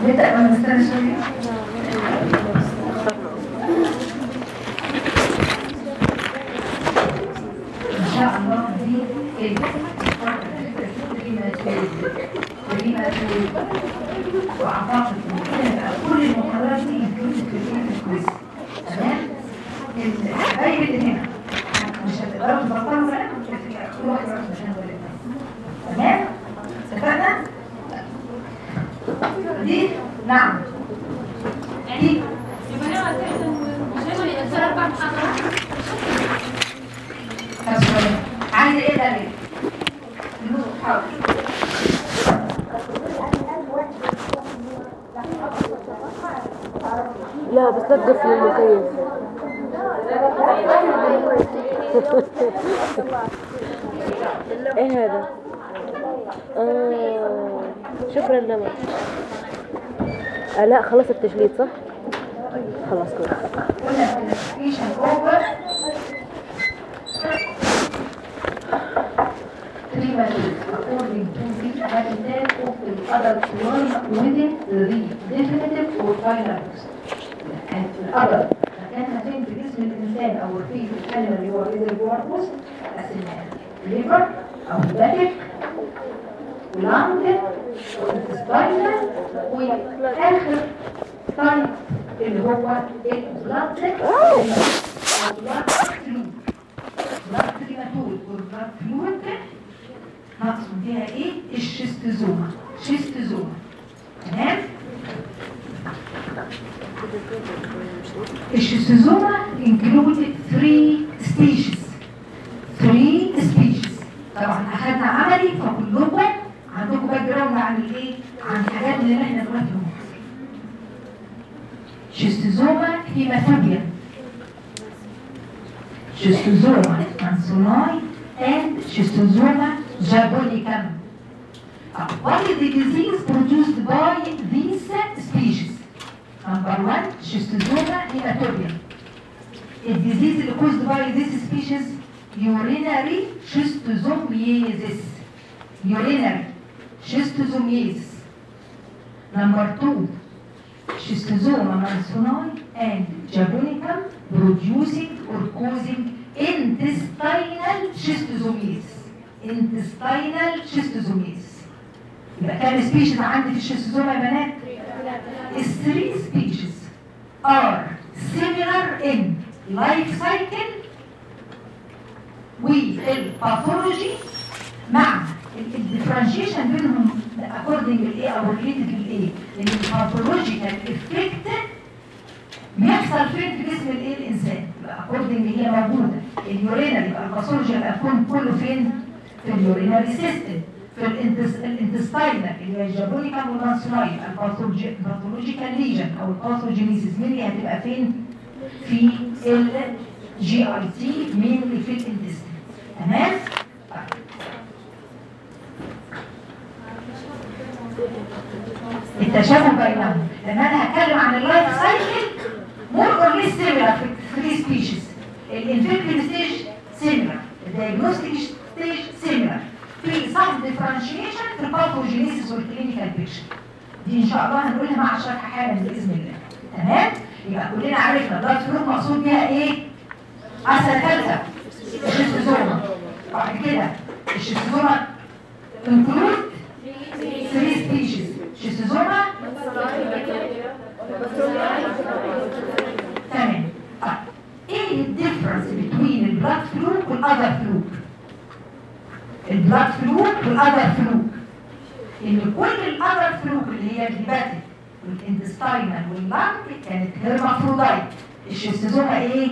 نبدأ ولا نستنى شوية؟ إن شاء الله دي وأعتقد إن كل المحاضرات دي included في الكويز تمام؟ الحبايب اللي هنا مش هتقدروا تبطلوا بقى كل واحد يروح مكان ولا تمام؟ اتفقنا؟ دي نعم دي عايزه ايه ده ليه؟ حاضر لا بس لا تقفل المكيف ايه هذا آه. شكرا لما آه لا خلص التجليد صح خلاص كده قلنا classification over three methods according to the habitat of the adult world within the definitive or final and the adult مكانها فين في جسم الإنسان أو في الكلمة اللي هو reservoir host قسمناها liver أو hepatic ولانج وانتستاينال وآخر طيب اللي هو البلاد البلاد فلويد بلاد فلويد والبلاد فلويد مقصود بيها ايه الشيستوزوما شيستوزوما تمام الشيستوزوما included three stages three stages طبعا اخذنا عملي فكلكم عندكم باك جراوند عن الايه عن الحاجات اللي احنا دلوقتي بنقولها شيستوزوما هيماتوبيا شيستوزوما مانسوناي and schistosoma japonicum. Uh, what is the disease produced by these species? Number one, schistosoma hematobia. A disease caused by this species, urinary schistosomiasis. Urinary schistosomiasis. Number two, schistosoma mansoni and japonicum producing or causing intestinal schistosomiasis. intestinal schistosomiasis. يبقى كام سبيشيز عندي في الشيستوزوما يا بنات؟ الثري سبيشيز are similar in life cycle والباثولوجي مع الديفرنشيشن بينهم according للايه او related للايه؟ لان الباثولوجيكال افكت بيحصل فين في جسم الايه الانسان؟ يبقى according اللي هي موجوده اليورينال يبقى الباثولوجي هيكون كله فين؟ في اليورينال سيستم في الانتستاينال اللي هي الجابونيكا والمانسوناي الباثولوجيكال ليجن او الباثوجينيسيس مين اللي هتبقى فين؟ في الجي اي تي مين اللي في الانتستين تمام؟ التشابه بينهم لما انا هتكلم عن اللايف سايكل مور اور ليس سيميلر في 3 سبيشيز الانفكتيف ستيج سيميلر الدايجنوستيك ستيج سيميلر في صح ديفرنشيشن في الباثوجينيسيس والكلينيكال بيكشر دي ان شاء الله هنقولها مع الشرح حالا باذن الله تمام يبقى كلنا عرفنا بلاد فلوك مقصود بيها ايه عسل ثالثه الشيستوزوما بعد كده الشيستوزوما انكلود 3 سبيشيز شيستوزوما تمام طيب ايه الديفرنس بين البلاد فلوك والاذر فلوك البلاد فلوك والاذر فلوك ان كل الاذر فلوك اللي هي الهيباتيك والانتستاينال واللانج كانت هيرمافرودايت الشيستوزوما ايه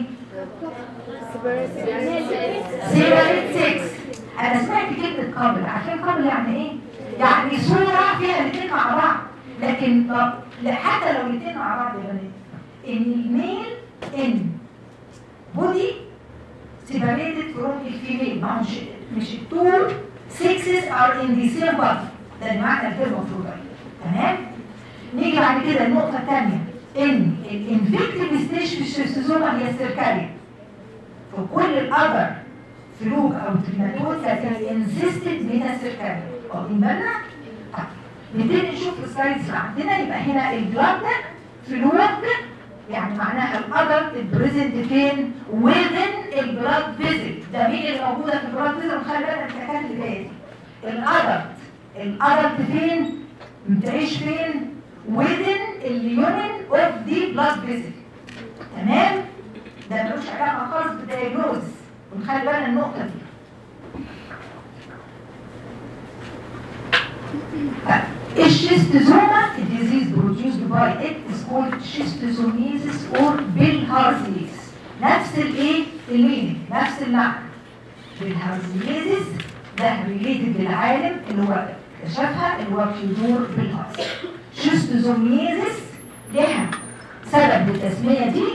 سيبريت 6 انا سمعت كلمه قبل عارفين قبل يعني ايه يعني صوره فيها الاثنين مع بعض لكن لا حتى لو الاثنين مع بعض يا بنات ان الميل ان بودي separated from الفيميل ما هو مش مش التو sexes are in the same body ده المعنى المفروض تمام نيجي بعد كده النقطة الثانية ان الانفكتيف ستيج في الشيستوزوما هي السيركاليا فكل الاذر فلوك او تريماتود كانت انسيستد ميتا سيركاليا واخدين بالنا؟ نبتدي نشوف السلايدز اللي عندنا يبقى هنا البلاد فلويد يعني معناها الادلت بريزنت فين within البلاد فيزل ده مين اللي موجوده في البلاد فيزل خلي بالك من الحاجات اللي جايه دي الادلت الادلت فين بتعيش فين within اليونين اوف دي بلاد فيزل تمام ده ملوش علاقه خالص بالدايجنوز ونخلي بالنا النقطه دي الشيستوزوما disease produced by it is called schistosomiasis or bilharziasis نفس الايه المينينج نفس المعنى بالهارزيازيس ده ريليتد للعالم اللي هو اكتشفها اللي هو فيودور بالهارز شيستوزوميازيس لها سبب للتسميه دي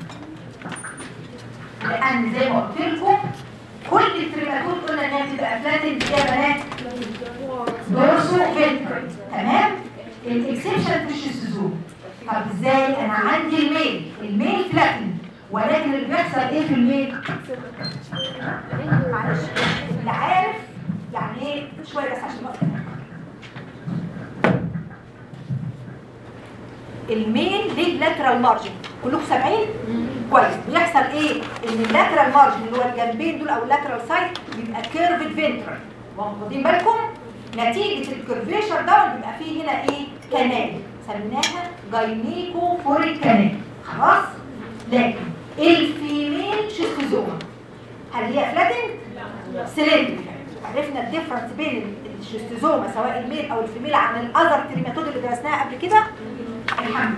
لان زي ما قلت لكم كل التريماتود قلنا انها بتبقى فلاتن يا بنات دورسو فينترال تمام الاكسبشن في الشيستوزوم طب ازاي انا عندي الميل الميل فلاتن ولكن اللي بيحصل ايه في الميل معلش اللي عارف يعني ايه شويه بس عشان نقطه الميل ليه لاترال مارجن كلكم سامعين كويس بيحصل ايه ان اللاترال مارجن اللي هو الجنبين دول او اللاترال سايد بيبقى كيرفد فينترال واخدين بالكم نتيجه الكيرفيشر ده بيبقى فيه هنا ايه كانال سميناها جاينيكو فوريك كانال خلاص لكن الفيميل شيستوزوما هل هي فلاتن سلندر عرفنا الديفرنس بين الشيستوزوما سواء الميل او الفيميل عن الاذر تريماتود اللي درسناها قبل كده الحمد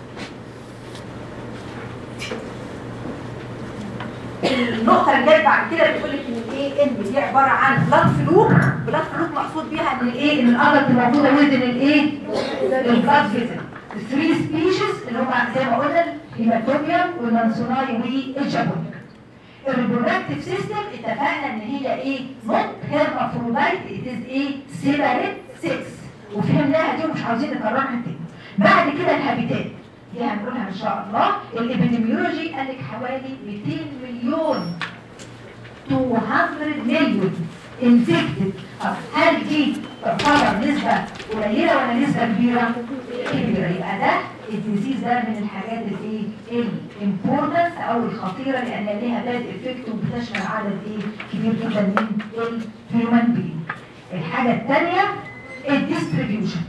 النقطة اللي جاية بعد كده بتقول لك ان الايه ان دي عبارة عن بلاد فلوك بلاد فلوك مقصود بيها ان الايه ان الأرض موجودة وزن الايه البلاد فيزن الثري سبيشيز اللي هم زي ما قلنا الهيماتوبيوم والمانسوناي والجابونيك الريبرودكتيف سيستم اتفقنا ان هي ايه نوت هيرمافرودايت ات از ايه سيبريت سيكس وفهمناها دي ومش عاوزين نكررها تاني بعد كده الهابيتات دي هنقولها ان شاء الله الابيديميولوجي قال لك حوالي 200 مليون 200 مليون انفكتد هل دي تعتبر نسبة قليلة ولا نسبة كبيرة؟ كبيرة يبقى ده الديزيز ده من الحاجات الايه؟ الامبورتنس او الخطيرة لان ليها باد افكت وبتشمل عدد ايه؟ كبير جدا من الهيومن بين. الحاجة الثانية الديستريبيوشن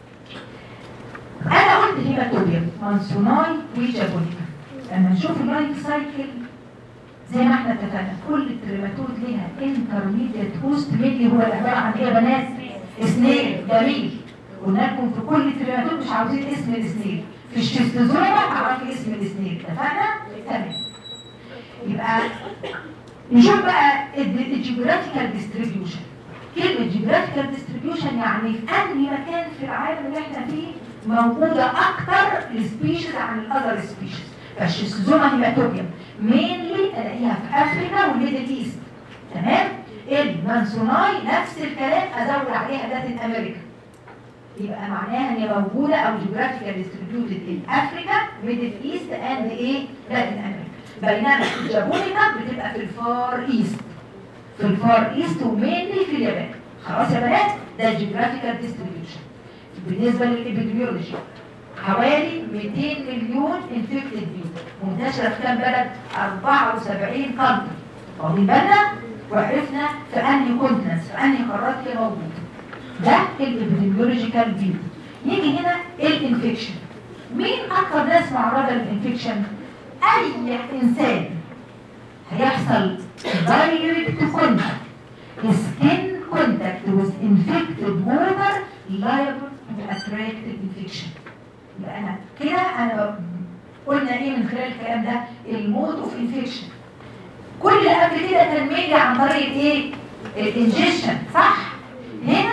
انا قلت هيماتوبيوم مانسوناي وجابونيكا لما نشوف اللايف سايكل زي ما احنا اتفقنا كل التريماتود ليها انترميديت هوست ميلي هو عباره عن ايه يا بنات؟ سنيل جميل قلنا لكم في كل التريماتود مش عاوزين اسم السنيل في الشيستوزوما هعرفي اسم السنيل اتفقنا؟ تمام يبقى نشوف بقى الجيوغرافيكال ديستريبيوشن كلمة جيوغرافيكال ديستريبيوشن يعني في أنهي مكان في العالم اللي احنا فيه موجودة أكتر السبيشيز عن الأذر سبيشيز فالشيستوزوما هيماتوبيوم مينلي ألاقيها في أفريقيا والميدل إيست تمام؟ المانسوناي نفس الكلام أزود عليها لاتين أمريكا يبقى معناها ان هي موجودة او جيوغرافيكال ديستريبيوتد ان افريكا ميدل ايست اند ايه لاتين امريكا بينما الجابونيكا بتبقى في الفار ايست في الفار ايست ومينلي في اليابان خلاص يا بنات ده الجيوغرافيكال ديستريبيوشن بالنسبه للابيديميولوجي حوالي 200 مليون انفكتد بيه منتشره في كام بلد 74 كونتري واخدين بالنا وعرفنا في انهي كونتنس في انهي قارات هي موجوده ده الابيديميولوجيكال فيو يجي هنا الانفكشن مين اكتر ناس معرضه للانفكشن اي انسان هيحصل direct contact skin contact with infected water liable to attract infection يبقى انا كده انا قلنا ايه من خلال الكلام ده المود اوف انفكشن كل اللي قبل كده كان ميجي عن طريق ايه الانجكشن صح هنا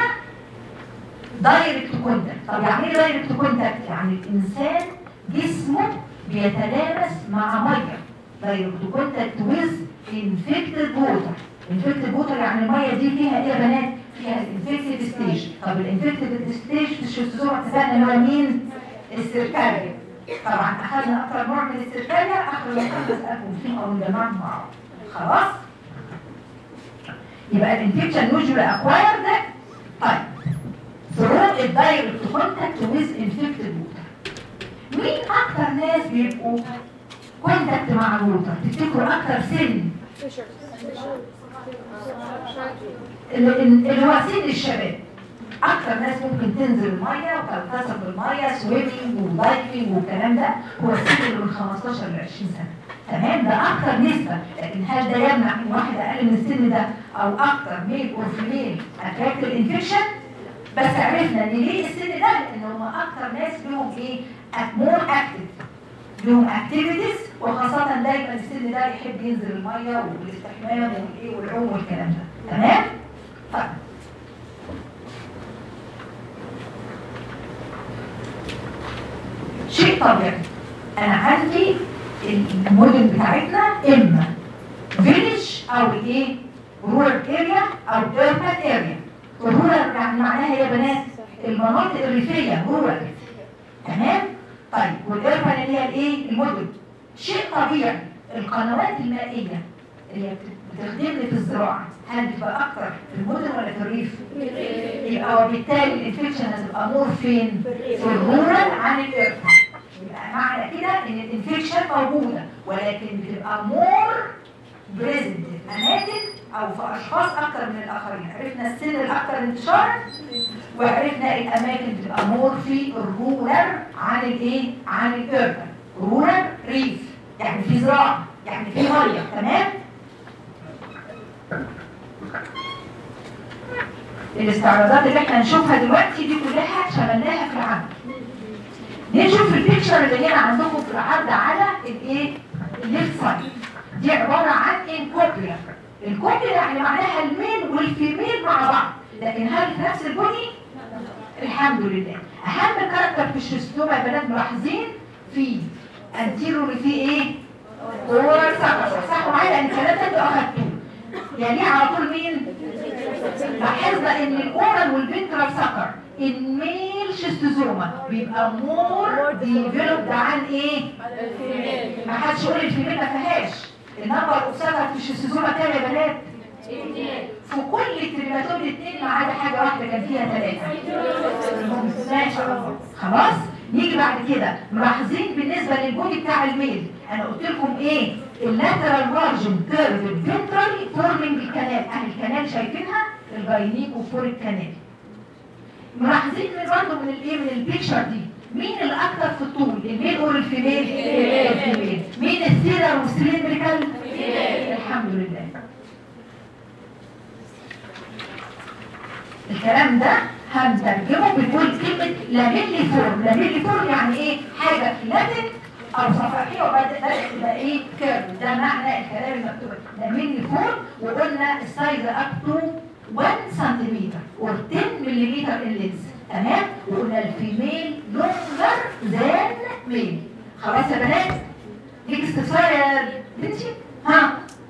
دايركت كونتاكت طب يعني ايه دايركت كونتاكت يعني الانسان جسمه بيتلامس مع ميه دايركت كونتاكت ويز انفكتد ووتر انفكتد ووتر يعني الميه دي فيها ايه يا بنات فيها الانفكتد ستيج طب الانفكتد ستيج في الشيستوزوما اتفقنا اللي هو مين السيركاريا طبعا اخذنا اكتر نوع من السيركاريا اخر ما خلص افهم فيه او نجمعهم مع بعض خلاص يبقى الانفكشن يوجوالي اكوايرد طيب through الدايركت كونتاكت ويز انفكتد ووتر مين اكتر ناس بيبقوا كونتاكت مع الووتر تفتكروا اكتر سن اللي اللي هو سن الشباب اكتر ناس ممكن تنزل الميه وتلتصق بالميه سويمنج ودايفنج والكلام ده هو السن اللي من 15 ل 20 سنه تمام ده اكتر نسبه لكن هل ده يمنع ان واحد اقل من السن ده او اكتر ميل اور فيميل اتراكت الانفكشن بس عرفنا ان ليه السن ده لان هم اكتر ناس لهم ايه مور اكتف لهم اكتيفيتيز وخاصه دايما السن ده يحب ينزل الميه والاستحمام والايه والعوم والكلام ده تمام طيب شيء طبيعي انا عندي المدن بتاعتنا اما فيليج او ايه رورال اريا او urban اريا الرورال يعني معناها يا بنات المناطق الريفيه رورال تمام طيب والاربن اللي هي الايه المدن شيء طبيعي القنوات المائيه اللي هي بتخدمني في الزراعه هل بتبقى اكتر في المدن ولا في الريف؟ يبقى وبالتالي الانفكشن هتبقى مور فين؟ في الرورال عن الاربن يبقى معنى كده ان الانفكشن موجوده ولكن بتبقى مور بريزنت في اماكن او في اشخاص اكتر من الاخرين عرفنا السن الاكثر انتشارا وعرفنا الاماكن بتبقى مور في الرورال عن الايه عن الاربن رورال ريف يعني في زراعه يعني في ميه تمام الاستعراضات اللي احنا هنشوفها دلوقتي دي كلها شملناها في العمل نشوف البيكتشر اللي هنا عندكم في العرض على الايه الليفت سايد دي عباره عن انكوبيا الكوبيا يعني معناها الميل والفيميل مع بعض لكن هل في نفس البني الحمد لله اهم كاركتر في الشستوما يا بنات ملاحظين في انتيرو في ايه اورال سكر صح معايا لان الكلام ده انتوا اخدتوه يعني على طول مين لاحظنا ان الاورال والفنترال سكر الميل شيستوزوما بيبقى مور ديفلوبد عن ايه ما حدش يقول الفيميل ما فيهاش النمبر اوف سكر في الشيستوزوما كام يا بنات في كل التريماتود اتنين ما عدا حاجه واحده كان فيها ثلاثه ما شاء الله خلاص نيجي بعد كده ملاحظين بالنسبه للبودي بتاع الميل انا قلت لكم ايه اللاترال مارجن كيرف فينترال فورمينج الكنال اهي الكنال شايفينها الجاينيك وفوريك كانال ملاحظين من برضه من الايه من البيكشر دي مين الاكثر في الطول الميل اور الفيميل الفيميل مين السيرر والسلندريكال الحمد لله الكلام ده هنترجمه بنقول كلمة لاميلي فورم لاميلي فورم يعني ايه حاجة فلاتت او صفائحية وبدأت تبقى ايه كيرف ده معنى الكلام المكتوب لاميلي فورم وقلنا السايز اب تو 1 سنتيمتر اور 10 مليمتر اللينس تمام وقلنا الفيميل لونجر ذان ميل خلاص يا بنات ليك استفسار يا بنتي ها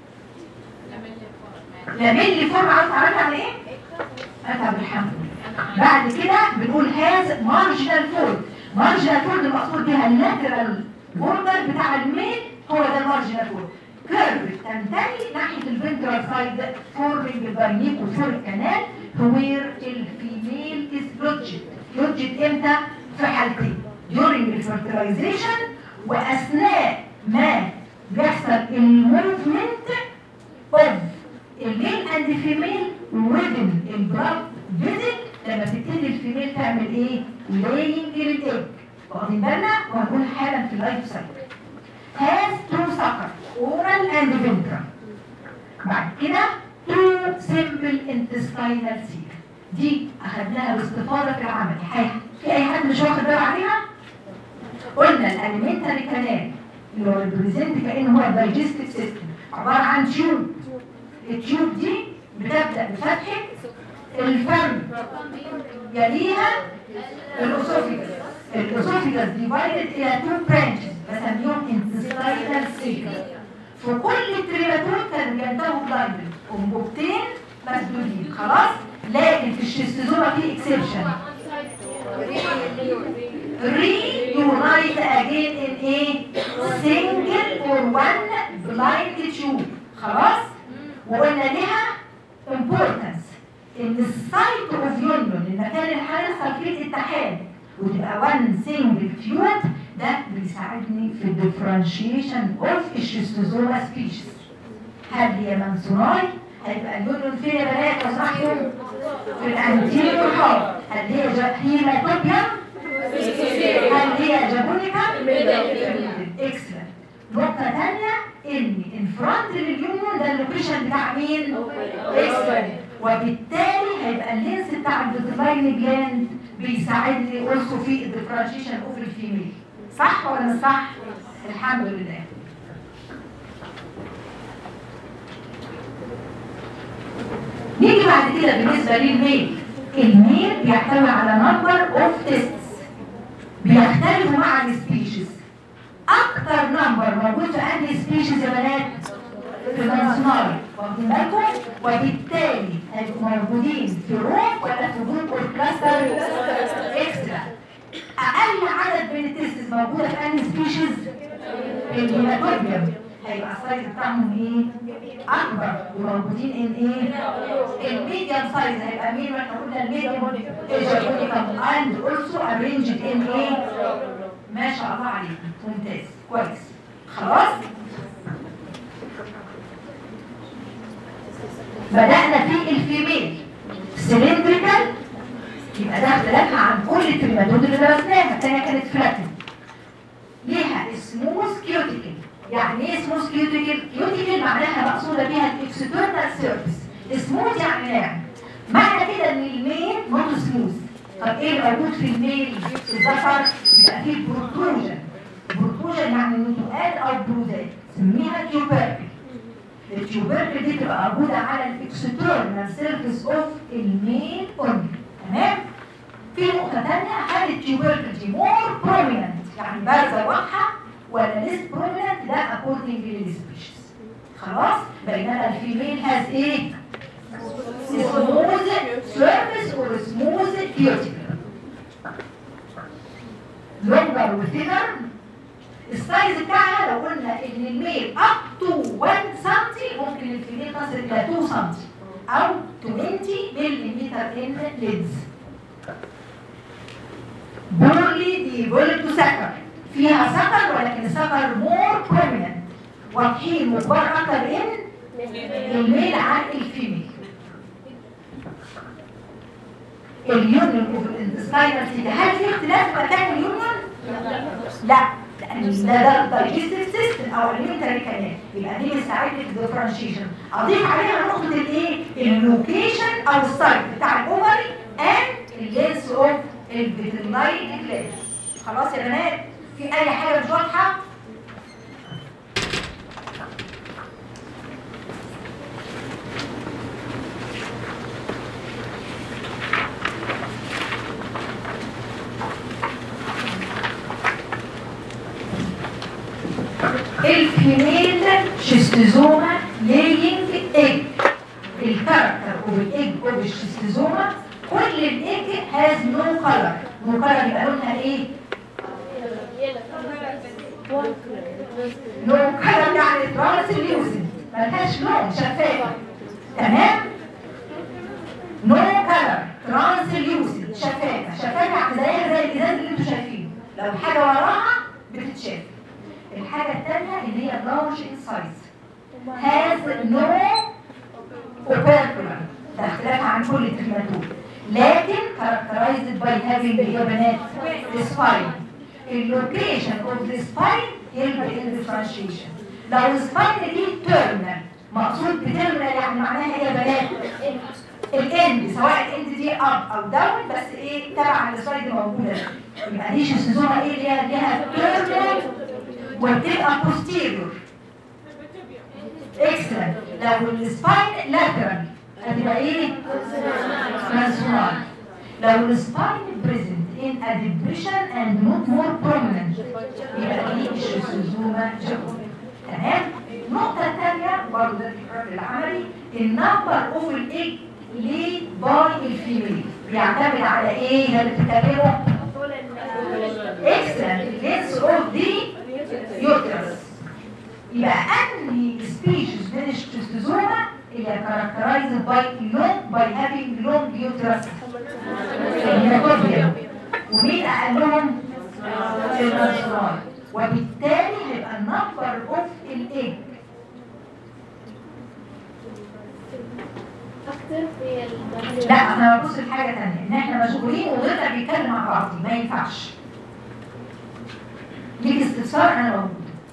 لاميلي فورم عارف تعرفي عن ايه؟ اتعب الحمد بعد كده بنقول هاز مارجنال فولد مارجنال فولد المقصود بها اللاترال بوردر بتاع الميل هو ده المارجنال فولد كيرف تنتهي ناحيه الفنترال سايد فورمينج البارنيك وفور الكنال وير الفيميل از لوجد لوجد امتى؟ في حالتين during الفرتلايزيشن واثناء ما بيحصل الموفمنت اوف الميل اند فيميل within البلاد فيزيت لما تبتدي الفيميل تعمل ايه؟ laying الايج واخدين بالنا وهنقول حالا في اللايف سايكل has two sucker oral and ventral بعد كده two simple intestinal seal دي اخدناها باستفاضه في العمل حاجه في اي حد مش واخد باله عليها قلنا الاليمنتري كانال اللي هو البريزنت كانه هو الدايجستيف سيستم عباره عن تيوب التيوب دي بتبدا بفتحه الفم يليها الاسوفيجاس الاسوفيجاس ديفايدد الى تو برانشز بسميهم انتستاينال سيكل في كل التريلاتور كانوا بينتهوا بلايبل انبوبتين مسدودين خلاص لكن في الشيستوزوما في اكسبشن reunite again in a single or one blind tube خلاص وقلنا لها importance ان السايت اوف يونيون ان المكان اللي هيحصل فيه الاتحاد وتبقى وان سنجل فيوت ده بيساعدني في الديفرنشيشن اوف الشيستوزوما سبيشيز هل هي منسوناي هيبقى اليونيون فين يا بنات لو سمحتوا في الانتيريور هاب هل هي هيماتوبيا هل هي جابونيكا اكسلنت نقطة تانية ان انفرونت لليونيون ده اللوكيشن بتاع مين؟ اكسلنت وبالتالي هيبقى اللينس بتاع الفيتلاين جلاند بيساعدني اولسو في الديفرنشيشن اوف الفيميل صح ولا مش صح؟ الحمد لله نيجي بعد كده بالنسبة للميل الميل بيحتوي على نمبر اوف تيستس بيختلفوا مع السبيشيز اكتر نمبر موجود في انهي سبيشيز يا بنات في المنسوناري واخدين بالكم وبالتالي هيبقوا موجودين في روم ولا في جروب اور كلاستر اكسترا اقل عدد من التيستس موجوده في انهي سبيشيز الهيماتوبيوم هيبقى السايز بتاعهم ايه اكبر وموجودين ان ايه الميديم سايز هيبقى مين واحنا قلنا الميديم ايجابونيكم اند اولسو ارينجد ان ايه ما شاء الله عليكم ممتاز كويس خلاص بدأنا في الفيميل سلندريكال يبقى ده اختلافها عن كل التريماتود اللي درسناها الثانيه كانت فلاتن ليها سموث كيوتيكل يعني ايه سموث كيوتيكل كيوتيكل معناها مقصوده بيها الاكسترنال سيرفيس سموث يعني ناعم معنى كده ان الميل نوت سموث طب ايه اللي موجود في الميل في الذكر بيبقى فيه بروتروجن بروتروجن يعني نتوءات او بروزات سميها تيوبركل التيوبركل دي تبقى موجوده على الاكسترنال سيرفيس اوف الميل اونلي تمام في نقطه ثانيه هل التيوبركل دي مور بروميننت يعني بارزه واضحه ولا ليس بروميننت ده اكوردنج للسبيشيز خلاص بينما الفيميل هاز ايه سموز سيرفيس اور سموز كيوتيكل لونجر وثينر السايز بتاعها لو قلنا ان الميل اب تو 1 سم ممكن الفيميل تصل الى 2 سم او 20 ملم ان ليدز بورلي ديفولت سكر فيها سكر ولكن سكر مور بروميننت واضحين مكبر اكتر ان الميل عن الفيميل اليونيون اوف الانتستاينال سيتي هل في اختلاف في مكان اليونيون؟ لا لان ده ده الدايجستيف سيستم او الاليمنتري كمان يبقى دي بتساعدني في الديفرنشيشن اضيف عليها نقطه الايه؟ اللوكيشن او السايت بتاع الاوفري اند اللينس اوف الفيتريناري جلاند خلاص يا بنات في اي حاجه مش واضحه؟ الفيميل شيستوزوما لاينج ايج الكاركتر اوف الايج اوف الشيستوزوما كل الايج هاز نو كلر نو كلر يبقى لونها ايه نو كلر يعني ترانسليوسنت ملهاش لون شفاف تمام نو كلر ترانسليوسنت شفافه شفافه يعني زيها زي الازاز اللي انتوا شايفينه لو حاجه وراها بتتشاف الحاجة الثانية اللي هي large in size has no operculum ده اختلاف عن كل التريماتود لكن characterized by having يا بنات spine اللوكيشن of the spine help in differentiation لو السباين دي terminal مقصود بترمينال يعني معناها ايه يا بنات الاند سواء الاند دي اب او داون بس ايه تبع السلايد موجوده يبقى دي شيستوزوما ايه اللي هي ليها terminal وبتبقى posterior اكسلنت لو السباين لاترال هتبقى ايه ترانسفورم لو السباين بريزنت in a depression and not more prominent يبقى دي الشيزوزوما جابون تمام النقطة الثانية برضه ده التكرار العملي النمبر اوف الايج ليد باي الفيميل بيعتمد على ايه ده اللي بتتكلمه اكسلنت اللينس اوف دي يوترس يبقى انهي سبيشيز من الشيستوزوما اللي كاركترايزد باي لونج باي هافينج لونج يوترس الهيماتوبيا ومين اقلهم المنصورات وبالتالي هيبقى النمبر اوف الايج اكتر في لا انا ببص لحاجه ثانيه ان احنا مشغولين وغيرنا بيتكلم مع بعض ما ينفعش ليك استفسار انا موجود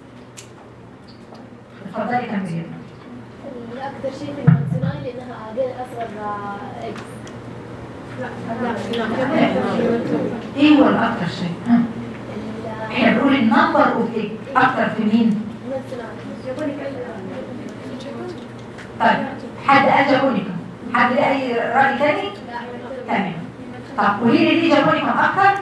اتفضلي كملي الاكثر شيء في المنزلاي لانها اقل اصغر اكس ايه هو الاكتر شيء ها؟ احنا بنقول النمبر اوف ايه اكتر في مين طيب حد قال جابونيكا حد ليه اي راي تاني تمام طب قولي لي ليه جابونيكا اكتر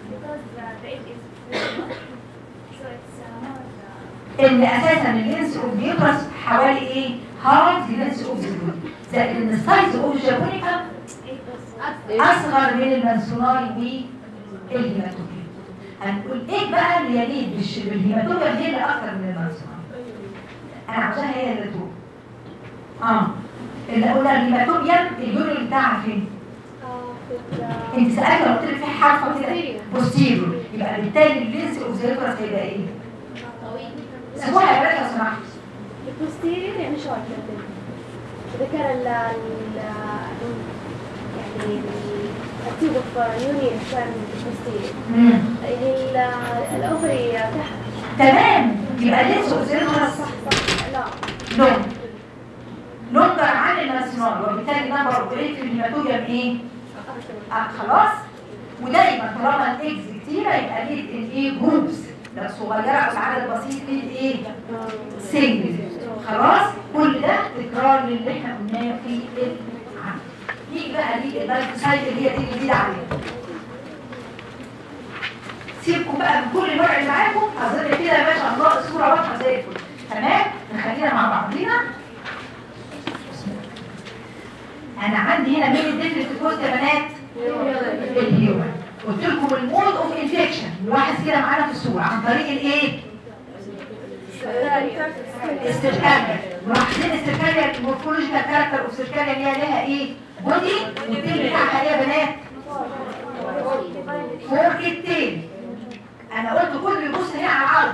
ان اساسا اللينس اوف بيبرس حوالي ايه هاف اللينس اوف زيرون زائد ان السايز اوف جابونيكا اصغر من المنسوناي والهيماتوبيا هنقول ايه بقى اللي يليق بالش- بالهيماتوبيا هي اللي اكتر من المنسوناي انا عاوزاها هي اللي تقول اه اللي قلنا الهيماتوبيا اليورين بتاعها فين انت سالت لو قلت لك في حرف كده بوستيريور يبقى بالتالي اللينس اوف زيرون هيبقى ايه سيبوها يا بنات لو سمحتوا البوستيريور يعني شورت اذا كان ال ال يعني التيوب اوف يونين كان بوستيريور مم. يعني ال- الاوفري تحت تمام يبقى اللينس اوف زيرون صح صح لا لون لونجر عن المنسوناي وبالتالي نمبر قليل في الهيماتوبيا بايه؟ آه خلاص ودايما طالما الاكس كتيره يبقى ليه الايه جروبس لو صغيره او العدد بسيط ليه الايه سنجل خلاص كل ده تكرار للي احنا قلناه في العمل نيجي بقى دي اللايفوسايت اللي هي دي جديده علينا سيبكم بقى من كل الورق اللي معاكم اظن كده ما شاء الله الصوره واضحه زي الفل تمام نخلينا مع بعضينا انا عندي هنا مين الدفل في الكوست يا بنات الهيومن قلت لكم المود اوف انفكشن نلاحظ كده معانا في الصوره عن طريق الايه استركاليا ملاحظين استركاليا المورفولوجيكال كاركتر اوف استركاليا اللي هي لها ايه بودي والتيل بتاعها ايه يا بنات فوق التيل انا قلت كل يبص هنا على العرض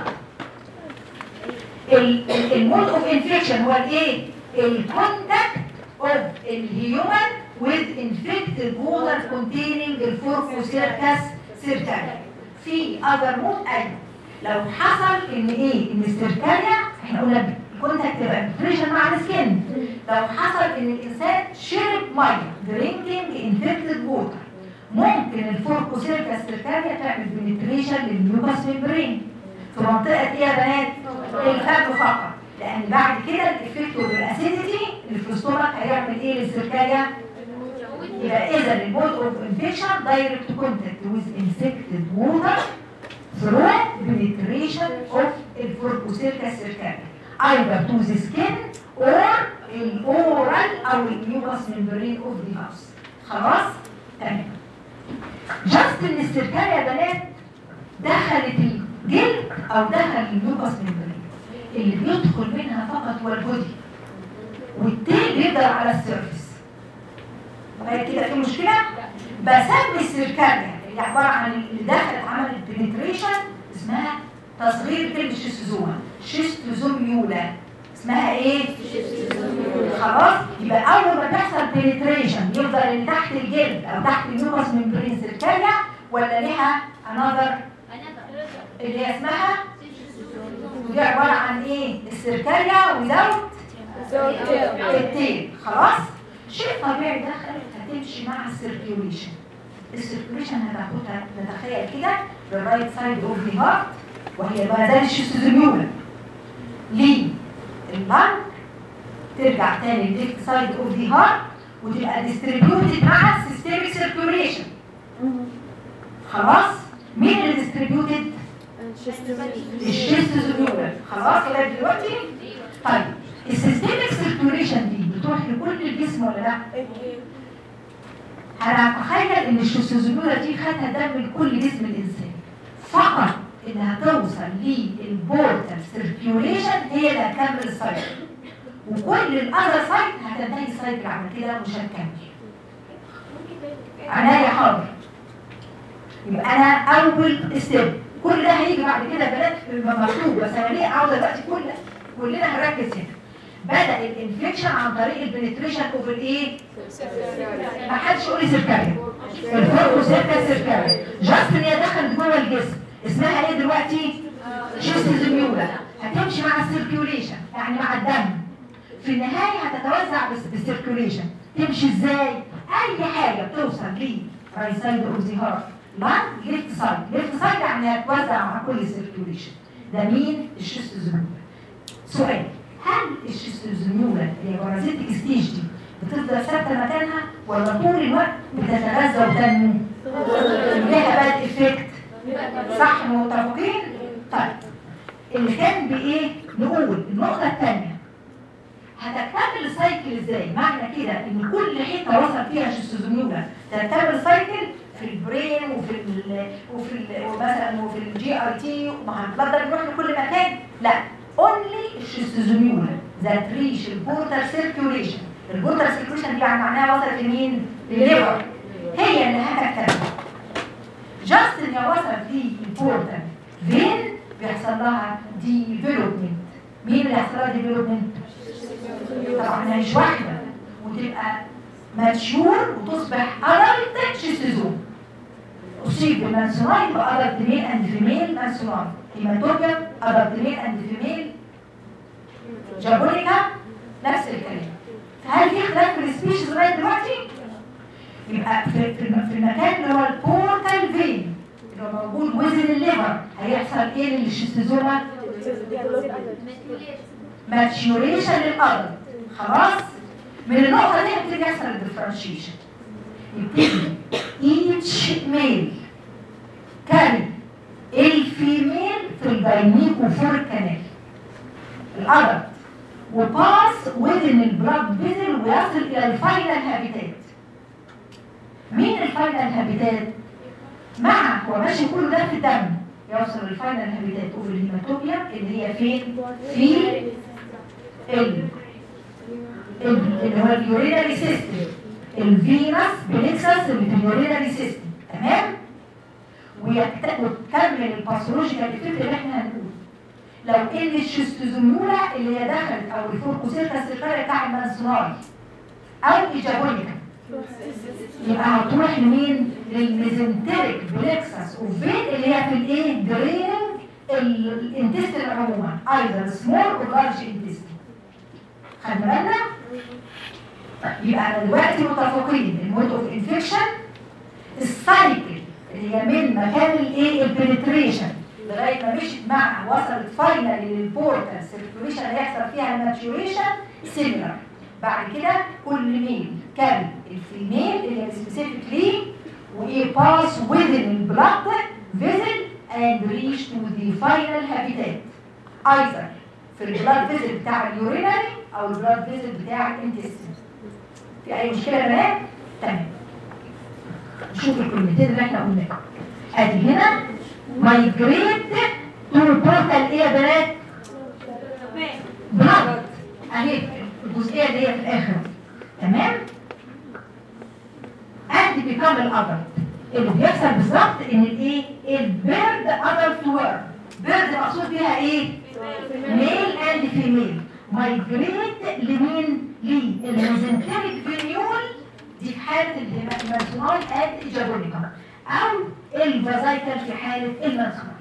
المود اوف انفكشن هو الايه الكونتاكت اوف الهيومن with infected water containing الفوركوسيركس سيركاليا في other مود ايوه لو حصل ان ايه ان السيركاليا احنا قلنا الكونتاكت يبقى انفريشن مع السكن لو حصل ان الانسان شرب ميه درينكينج انفكتد ووتر ممكن الفوركوسيركس سيركاليا تعمل بنتريشن للميوكاس ميمبرين في منطقه ايه يا بنات الفم فقط لان بعد كده الافكت والاسيديتي اللي في الستومك هيعمل ايه للسيركاليا يبقى اذا المود اوف انفكشن دايركت كونتاكت ويز انفكتد ووتر through penetration of الفوركوسيركا سيركاليا either to the skin or الاورال او الميوكاس ممبرين اوف the house خلاص تمام جاست ان السيركاليا يا بنات دخلت الجلد او دخل الميوكاس ممبرين اللي بيدخل منها فقط هو البودي والتيل بيفضل على السيرفيس طيب كده في مشكله بسمي السيركاليا اللي عباره عن اللي دخلت عملت بنتريشن اسمها تصغير كلمه شيستوزوما شيستوزوميولا اسمها ايه خلاص يبقى اول ما تحصل بنتريشن يفضل اللي تحت الجلد او تحت الميوكس ممبرين سيركاليا ولا ليها انذر اللي هي اسمها ودي عباره عن ايه السيركاليا وزوت التيل خلاص شيء طبيعي دخل هتمشي مع السيركيوليشن السيركيوليشن هتاخدها نتخيل كده للرايت سايد اوف ذا هارت وهي ما زال الشيستوزوميولا ليه اللنج ترجع تاني للليفت سايد اوف ذا هارت وتبقى ديستريبيوتد مع السيستميك سيركيوليشن خلاص مين اللي ديستريبيوتد الشيستوزوميولا خلاص كده دلوقتي طيب السيستميك سيركيوليشن دي بتروح لكل الجسم ولا لا هنتخيل ان الشيستوزوميولا دي خدها دم لكل جسم الانسان فقط انها توصل للبورتال سيركيوليشن هي اللي هتكمل السايكل وكل الاذر سايت هتنتهي السايكل على كده ومش هتكمل عناية حاضر يبقى انا اول ستيب كل ده هيجي بعد كده بنات مكتوب بس انا ليه عاوزه دلوقتي كل كلنا هنركز هنا بدا الانفكشن عن طريق البنتريشن اوف الايه ما حدش يقول لي سيركاريا الفرق سيركا سيركاريا جاست ان هي دخلت جوه الجسم اسمها ايه دلوقتي شيستوزيميولا هتمشي مع السيركيوليشن يعني مع الدم في النهايه هتتوزع بس- بالسيركيوليشن تمشي ازاي اي حاجه بتوصل لي رايت سايد اوف ذا هارت لا ليفت سايد ليفت سايد يعني هتوزع مع كل السيركيوليشن ده مين الشيستوزيميولا سؤال هل الشيستوزيميولا اللي هي بارازيتك ستيج دي بتفضل ثابته مكانها ولا طول الوقت بتتغذى وتنمو؟ ليها باد افكت صح متفقين؟ طيب اللي كان بايه؟ نقول النقطه الثانيه هتكتمل السايكل ازاي؟ معنى كده ان كل حته وصل فيها شيستوزوميولا تكتمل السايكل في البرين وفي ال وفي ال ومثلا وفي الجي ار تي وهنفضل نروح لكل مكان لا اونلي الشيستوزوميولا ذات ريش البورتال سيركيوليشن البورتال سيركيوليشن دي يعني معناها وصلت لمين؟ للليفر هي اللي هتكتمل جاست ان هي وصلت للبورتال فين بيحصل لها ديفلوبمنت مين اللي هيحصل لها ديفلوبمنت؟ طبعا هي مش واحدة وتبقى ماتشور وتصبح أدلت شيستوزوم أصيب بالمانسونايت وأدلت ميل أند فيميل مانسونايت هيماتوبيا أدلت ميل أند فيميل جابونيكا نفس الكلام فهل في اختلاف في السبيشيز لغاية دلوقتي؟ يبقى في, في, الم- في المكان اللي هو البورتال فين اللي هو موجود وزن الليفر هيحصل ايه للشيستوزوما؟ ماتيوريشن للارض خلاص من النقطه دي هيبتدي يحصل الديفرنشيشن يبتدي each male carry الفيميل في الجاينيكوفور كانال الادلت وباس within البلاد فيزل ويصل الى الفاينل هابيتات مين الفاينل هابيتات؟ مع هو ماشي كل ده في الدم يوصل للفاينل هابيتات اوف الهيماتوبيا اللي هي فين؟ في ال ال- اللي هو اليورينري سيستم الفينس بليكسس اللي في اليورينري سيستم تمام؟ ويكت- وتكمل الباثولوجيكال افكت اللي احنا هنقوله لو ان الشيستوزوميولا اللي هي دخلت او الفوركوسيركا السيركاريا بتاع المنسوناي او ايجابونيكا يبقى هتروح لمين؟ للميزنتريك بليكسس وفين اللي هي في الايه؟ دريننج الانتستين عموما ايضا سمول اور لارج انتستين خدنا بالنا؟ طيب، يبقى انا دلوقتي متفقين المود اوف انفكشن السايكل اللي هي من مكان الايه؟ البنتريشن لغايه ما مشيت مع وصلت فاينل للبورتال سيركيوليشن اللي هيحصل فيها الماتيوريشن سيميلر بعد كده كل ميل كان الفيميل اللي هي سبيسيفيك ليه وايه باس within البلاد فيزل and reach to the final habitat either في البلاد فيزل بتاع اليورينري او البلاد فيزل بتاع الانتستين في اي مشكله يا بنات تمام نشوف الكلمتين اللي احنا قلناهم ادي هنا مايجريت تو بورتال ايه يا بنات بلاد اهي الجزئيه اللي هي في الاخر تمام and become الادلت اللي بيحصل بالظبط ان الايه البيرد ادلت وير بيرد مقصود بيها ايه ميل اند فيميل مايجريت لمين للميزنتريك فينيول دي في حاله المنسونال اند ايجابونيكا او الفازايكل في حاله المنسونال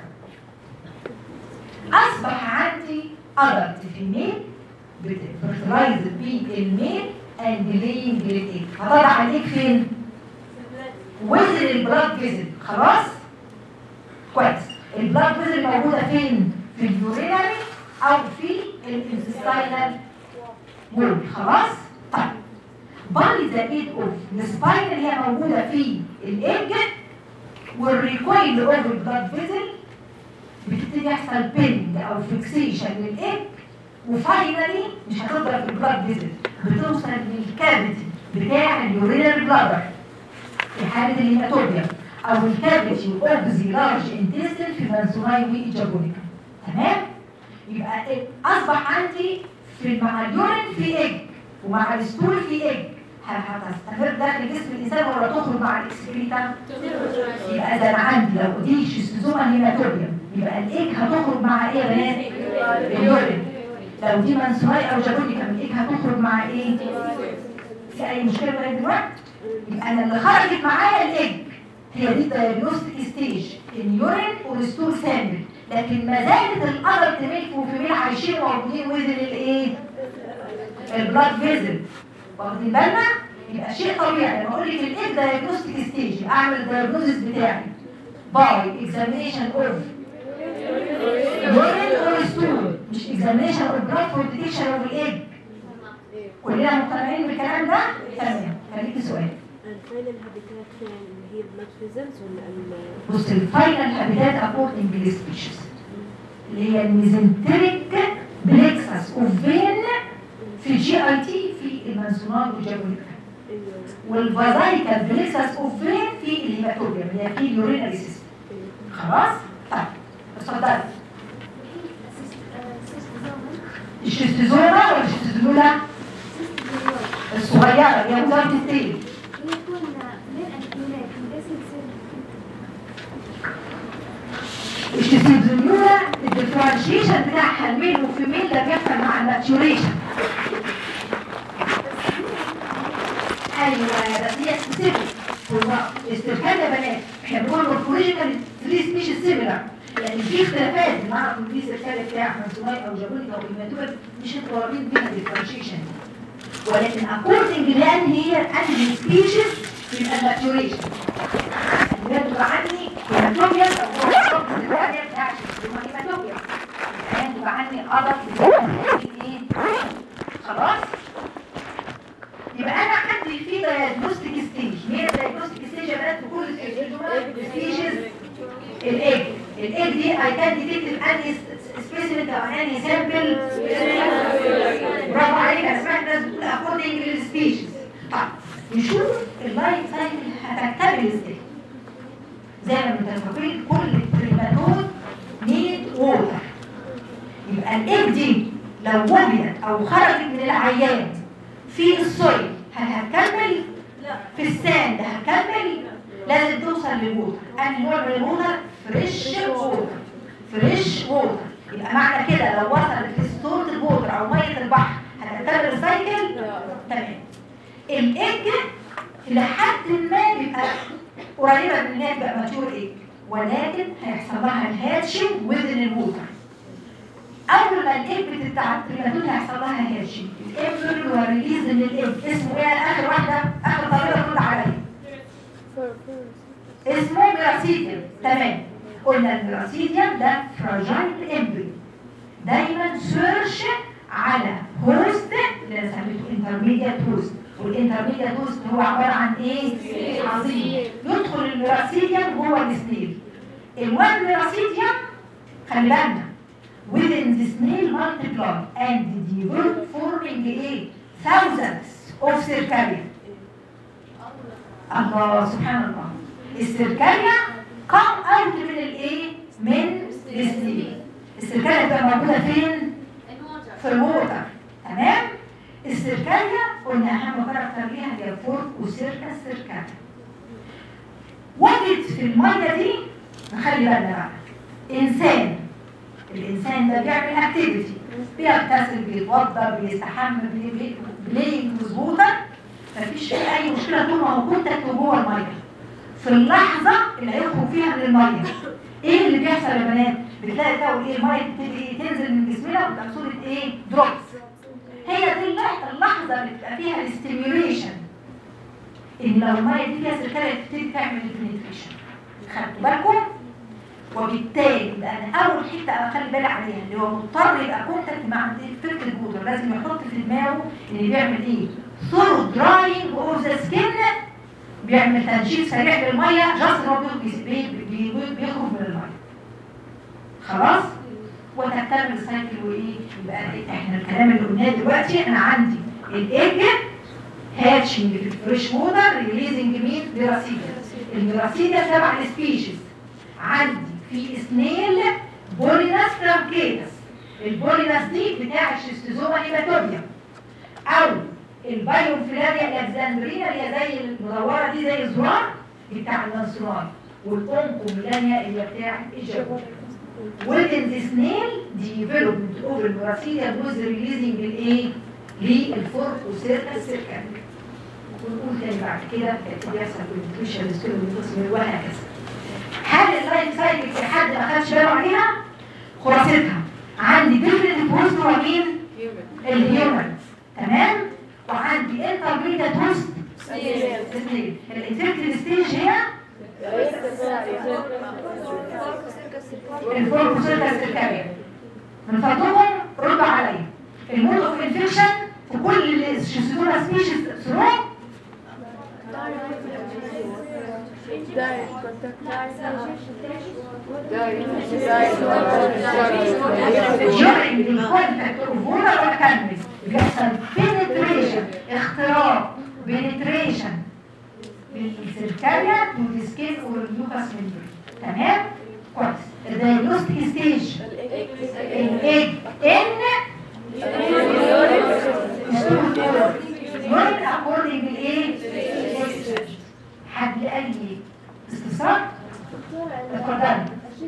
اصبح عندي ادلت فيميل بتفرتلايز بالميل اند لينج للايج هطلع الايج فين؟ وزن البلاد فيزل خلاص؟ كويس البلاد فيزل موجوده فين؟ في اليورينري او في الانتستينال وول خلاص؟ طيب باي ذا ايد اوف السباين اللي هي موجوده في الايج والريكويل اوف البلاد فيزل بتبتدي يحصل بيند او فيكسيشن للايج وفاينلي مش هتضرب في البلاد فيزل بتوصل للكافيتي بتاع اليورينال بلادر في حاله الهيماتوبيا او الكافيتي اوف ذا لارج انتستين في مانسوناي وايجابونيكا تمام يبقى ال- اصبح عندي في مع اليورين في ايج ومع الستول في ايج هتستمر داخل جسم الانسان ولا تخرج مع الاكسكريتا يبقى اذا انا عندي لو دي شيستوزوما هيماتوبيوم يبقى الايك هتخرج مع ايه يا بنات اليورين لو دي منسوي او جابونيكا الايك هتخرج مع ايه في اي مشكله لغايه دلوقتي يبقى انا اللي خرجت معايا الايج هي دي الدايجنوستيك ستيج اليورين والستول سامبل لكن ما زالت الادلت ميلك وفيميل عايشين موجودين وزن الايه البلاد فيزل واخدين بالنا يبقى شيء طبيعي لما اقول لك الايه دايجنوستيك ستيج اعمل الدايجنوستس بتاعي باي اكزامينشن اوف يورين اور ستول مش اكزامينشن اوف بلاد فور ديتكشن اوف الايج كلنا مقتنعين بالكلام ده تمام خليكي سؤال الفاينل هابيتات فين اللي هي البلاد فيزلز ولا ال بص الفاينل هابيتات اكوردنج للسبيشيز اللي هي الميزنتريك بليكسس اوف فين في الجي اي تي في المنسونات والجابوليكا والفازايكال بليكسس اوف فين في الهيماتوبيوم اللي هي في اليورينري سيستم خلاص طيب اتفضلي الشيستوزوما ولا الشيستوزولا الصغيره اللي هي وزاره التيل الشيستوزوما الديفرنشيشن بتاعها الميل وفيميل ده بيحصل مع الماتيوريشن ايوه بس هي سبيسيفيك هو استركان يا بنات احنا بنقول مورفولوجيكال ثري سبيشيز سيميلر يعني في اختلافات بنعرف ان في استركان بتاع منسوماي او جابونيكا او هيماتوبا مش انتوا قريبين بيها الديفرنشيشن ولكن اكوردنج لان هي انهي سبيشيز يبقى الماتيوريشن يبقى عني هيماتوبيا او الثانيه بتاع الهيماتوبيا يعني يبقى عني عضل ايه خلاص يبقى انا عندي في دايجنوستيك ستيج مين الدايجنوستيك ستيج يا بنات في كل ستيجز الايج الايج دي اي كان ديتكت اني سبيسيمنت او اني سامبل برافو عليك انا سمعت ناس بتقول اكوردنج للسبيشيز طيب نشوف اللايف سايكل هتكتمل ازاي زي ما متفقين كل التريماتود نيد ووتر يبقى الايج دي لو وجدت او خرجت من العيان في السويل هل هتكمل في الساند هتكمل لازم توصل للووتر انهي نوع من الووتر فريش ووتر فريش ووتر يبقى معنى كده لو وصلت لستورة الووتر او ميه البحر هتكمل السايكل تمام الايج لحد ما بيبقى قريبه من انها تبقى ماتيور ايج ولكن هيحصل لها الهاتشنج وذن الووتر اول ما الايج بتاع التريماتود هيحصل لها هاتشنج الامبريل والريليز من الايج اسمه ايه اخر واحده اخر طريقه ترد عليا اسمه ميراسيديوم تمام قلنا الميراسيديوم ده فراجايل امبريو دايما سيرش على هوست اللي انا سميته انترميديات هوست والانترميديات هوست هو عباره عن ايه؟ عظيم يدخل الميراسيديوم جوه السنيل الوان ميراسيديوم خلي بالنا within the snail multiply and develop forming a thousands of circaria الله سبحان الله السيركاريا قام اوت من الايه من السنين السيركاريا بتبقى موجوده فين في الووتر تمام السيركاريا قلنا اهم كاركتر ليها هي فورك وسيركا السيركاريا وجد في الميه دي نخلي بالنا بقى انسان الانسان ده بيعمل اكتيفيتي بيغتسل بيتوضا بيستحمى بلاينج مظبوطه مفيش فيه اي مشكله طول ما هو كونتاكت جوه الميه في اللحظه اللي هيخرج فيها من الميه ايه اللي بيحصل يا بنات بتلاقي كده ايه الميه بتبتدي تنزل من جسمنا وتبقى صوره ايه دروبس هي دي اللحظه اللي بتبقى فيها الاستيميوليشن ان لو الميه دي فيها سلكله تبتدي تعمل البنتريشن خدتوا بالكم وبالتالي يبقى انا اول حته اخلي بالي عليها اللي هو مضطر يبقى كونتاكت مع فكره البودر لازم يحط في دماغه ان بيعمل ايه ثرو دراينج اوف ذا سكين بيعمل تنشيف سريع بالميه جاست هو بيخرج من الميه خلاص وتكتمل السايكل وايه يبقى احنا الكلام اللي قلناه دلوقتي انا عندي الايج هاتشنج في الفريش ووتر ريليزنج مين ميراسيديا الميراسيديا تبع السبيشيز عندي في سنيل بوليناس ترانكيتس البوليناس دي بتاع الشيستوزوما هيماتوبيا او البايوفلاريا الالكسندرينا اللي هي زي المدوره دي زي الزرار بتاع المنسوناي والاونكوميلانيا اللي هي بتاع الجبل within the snail development of المراسيليا was releasing بالايه؟ للفوركوسيركا سيركا ونقول تاني بعد كده كانت بيحصل بالنيوتريشن ستيل وهكذا هل اللايف سايكل في حد ما خدش باله عليها؟ خلاصتها عندي ديفرنت بوست هو مين؟ الهيومن تمام؟ وعندي انترميديت هوست سنيل الانفكتد ستيج هي الفوركوسيركا سيركاريا من فضلكم ردوا عليا المود اوف انفكشن في كل الشيزونا سبيشيز ثرو during the contact of water or canvas بيحصل penetration اختراق penetration بالسيركاريا to the skin or mucous membrane تمام؟ كويس الدايجنوستيك ستيج الايج ان يورين اكوردنج بالايه؟ حد اي استفسار؟ اتفضلي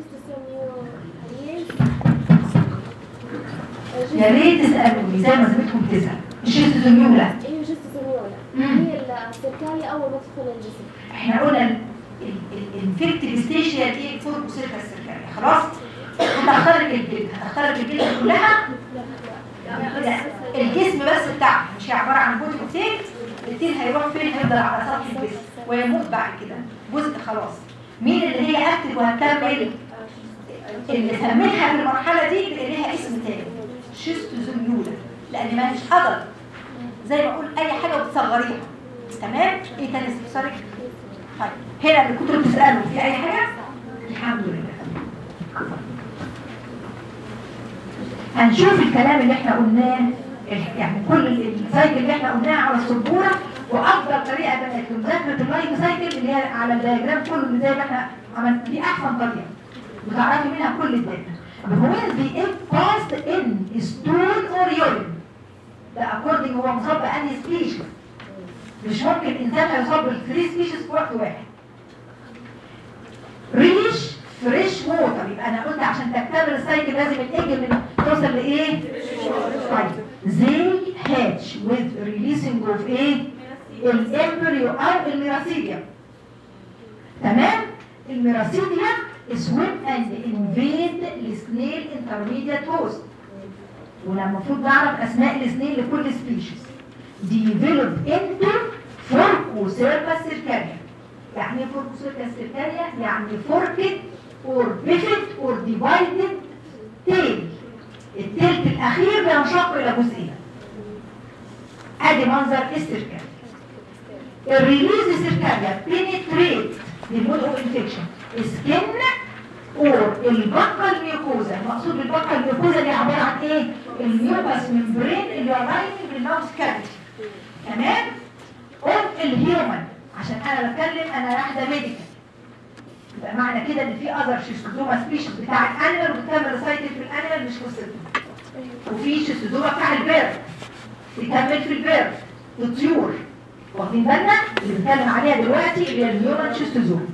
يا ريت تسالوني زي ما زميلتكم بتسال مش السيزونيولا هي جستسيميولا مم. هي السركاية أول ما تدخل الجسم احنا قلنا الانفكتيف ستيج هي الايه فوركوسيركا السيركاريا خلاص هتخترق الجلد هتخترق الجلد كلها لا الجسم بس بتاعها مش هي عباره عن بودي كوكتيل التيل هيروح فين هيفضل على سطح الجسم ويموت بعد كده جزء خلاص مين اللي هي اكتف وهتكمل اللي سميتها في المرحله دي بيبقى ليها اسم تاني شيستوزوميولا لان ما مش قدر زي ما اقول اي حاجه وتصغريها تمام ايه تاني استفسارك طيب هنا اللي كنتوا بتسالوا في اي حاجه الحمد لله هنشوف الكلام اللي احنا قلناه يعني كل السايكل اللي احنا قلناها على السبوره وافضل طريقه بقت لمذاكره اللايف سايكل اللي هي على الدياجرام كله اللي زي ما احنا عملنا دي احسن طريقه وتعرفي منها كل الداتا when the egg passed in stool or urine ده according هو مصاب بأنهي سبيشيز مش ممكن انسان هيصاب بالثري سبيشيز في وقت واحد ريش فريش ووتر يبقى انا قلت عشان تكتمل السايكل لازم الايج اللي توصل لايه؟ طيب زي هاتش with releasing of ايه؟ الامبريو او الميراسيديا تمام؟ الميراسيديا swim and invade السنيل intermediate host ولما المفروض نعرف اسماء السنيل لكل سبيشيز develop into فوركوسيركا سيركاريا يعني ايه فوركوسيركا سيركاريا يعني فوركت اور بيفت اور ديفايدد تيل التلت الاخير بينشق الى جزئين ادي منظر السيركاريا الريليز سيركاريا بينتريت للمود اوف انفكشن سكن اور البقه الميوكوزا المقصود بالبقه الميوكوزا دي عباره عن ايه الميوكس ممبرين اللي لاين بالماوس كافيتي تمام قلت الهيومن عشان انا بتكلم انا واحده ميديكال يبقى معنى كده ان في اذر شيستوزوما سبيشيز بتاع الانيمال وبتكمل سايكل في الانيمال مش قصتنا وفي شيستوزوما بتاع البيرد بيكمل في البيرد الطيور واخدين بالنا اللي بنتكلم عليها دلوقتي اللي هي الهيومن شيستوزوما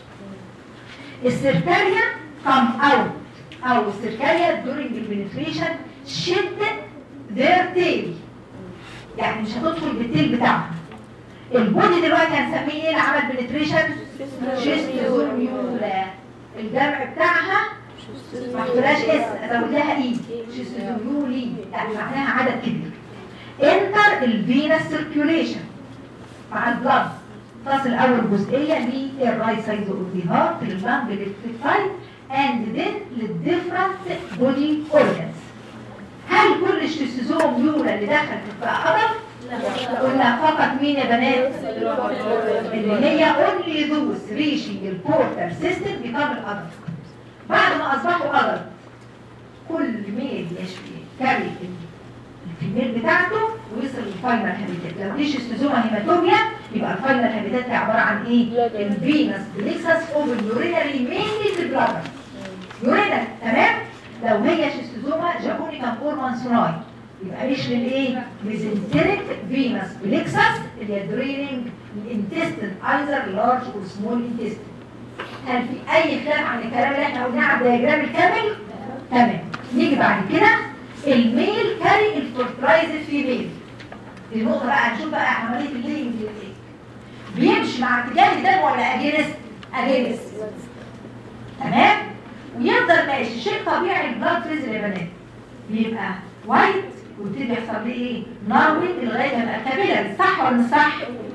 السيركاريا come out او السيركاريا during the penetration shed their tail يعني مش هتدخل بالتيل بتاعها البودي دلوقتي هنسميه ايه اللي عمل بنتريشن شيستوزوميولا الجمع بتاعها ما احطلهاش اس ازود لها اي شيستوزوميولي يعني معناها عدد كبير انتر الفينس سيركيوليشن مع البلد تصل اول جزئيه للرايت سايد اوف ذا هارت لللنج للفيتايد اند ذن للديفرنت بودي اورجانز هل كل الشيستوزوميولا اللي دخلت بقى عضل قلنا فقط مين يا بنات اللي هي اونلي ذوز ريشنج البورتر سيستم بيكمل الادلت بعد ما اصبحوا ادلت كل ميل يشفي كاري الفيميل بتاعته ويصل للفاينل هابيتات لو دي شيستوزوما هيماتوميا يبقى الفاينل هابيتات دي عباره عن ايه الفينس بليكسس اوف اليورينري مينلي في البلادر يورينال تمام لو هي شيستوزوما جابونيكا فورمانسوناي يبقى مش للايه ميزنتريك فينس بليكسس اللي هي دريننج الانتستين ايزر لارج اور سمول انتستين هل في اي كلام عن الكلام اللي احنا قلناه على الدياجرام الكامل تمام نيجي بعد كده الميل كاري الفورترايزد فيميل دي النقطه بقى هنشوف بقى عمليه اللينج للايه بيمشي مع اتجاه الدم ولا اجينست اجينست تمام ويفضل ماشي شيء طبيعي البلاد فريزل يا بنات بيبقى وايت ويبتدي يحصل ليه ايه ناروينج لغايه ما يبقى كابيلاري صح ولا مش صح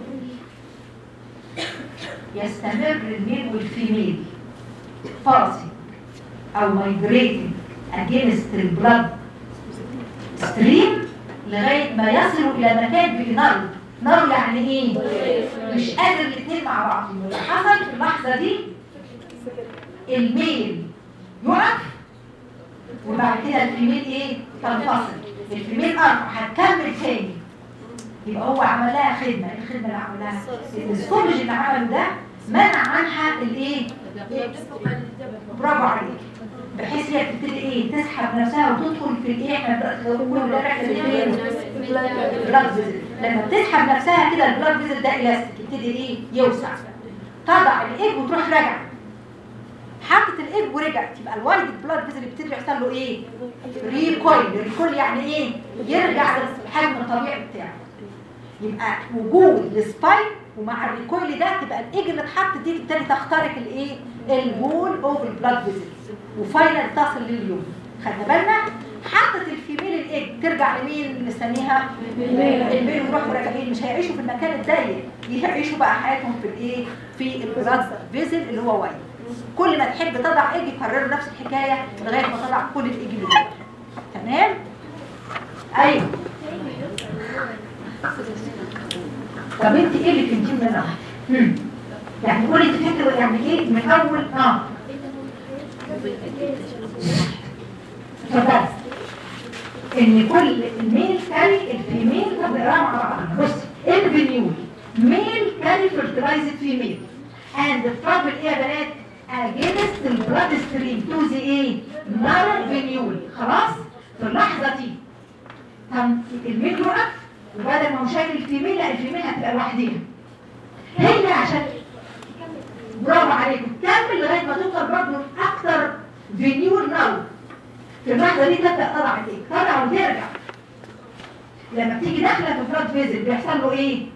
يستمر الميل والفيميل باسي او مايجريتنج اجينست البلاد ستريم لغايه ما يصلوا الى مكان فيه نار نار يعني ايه مش قادر الاثنين مع بعض اللي حصل في اللحظه دي الميل يقف وبعد كده الفيميل ايه تنفصل الفيميل ارفع هتكمل تاني يبقى هو عمل لها خدمه ايه الخدمه اللي عملها الاستولوجي اللي عمله ده منع عنها الايه برافو عليك بحيث هي تبتدي ايه تسحب نفسها وتدخل في الايه احنا كل ده رحله الايه البلاد فيزل لما بتسحب نفسها كده البلاد فيزل ده الاستيك يبتدي ايه يوسع تضع الايج وتروح راجعه حطت الايج ورجعت يبقى الوايد بلاد فيزل يبتدي يحصل له ايه ريكويل ريكويل يعني ايه يرجع للحجم الطبيعي بتاعه يبقى وجود السبايك ومع الريكويل ده تبقى الايج اللي اتحط دي تبتدي تخترق الايه الوول اوف البلاد فيزل وفاينل تصل لليوم خدنا بالنا حطت الفيميل الايج ترجع لمين نسميها الميل ويروحوا راجعين مش هيعيشوا في المكان الضيق يعيشوا بقى حياتهم في الايه في البلاد فيزل اللي هو وايد كل ما تحب تضع ايج يكرروا نفس الحكايه لغايه ما تضع كل الايج اللي جواك. تمام ايوه طب انت ايه اللي فهمتيه منها هم. يعني قولي انت فهمتي يعني ايه من اول اه اتفضلي ان كل الميل كاري الفيميل طب نقراها مع بعض بص الفينيول ميل كاري fertilized female and the trouble ايه يا بنات against the blood stream to the ايه narrow venule خلاص في اللحظه دي طب الميل يقف وبدل ما هو شايل الفيميل لا الفيميل هتبقى لوحديها هي عشان برافو عليكم كمل لغايه ما توصل برضه اكتر فينيول نار في اللحظه دي تبدا تضع ايه تضع وترجع لما بتيجي داخله في البلاد فيزل بيحصل له ايه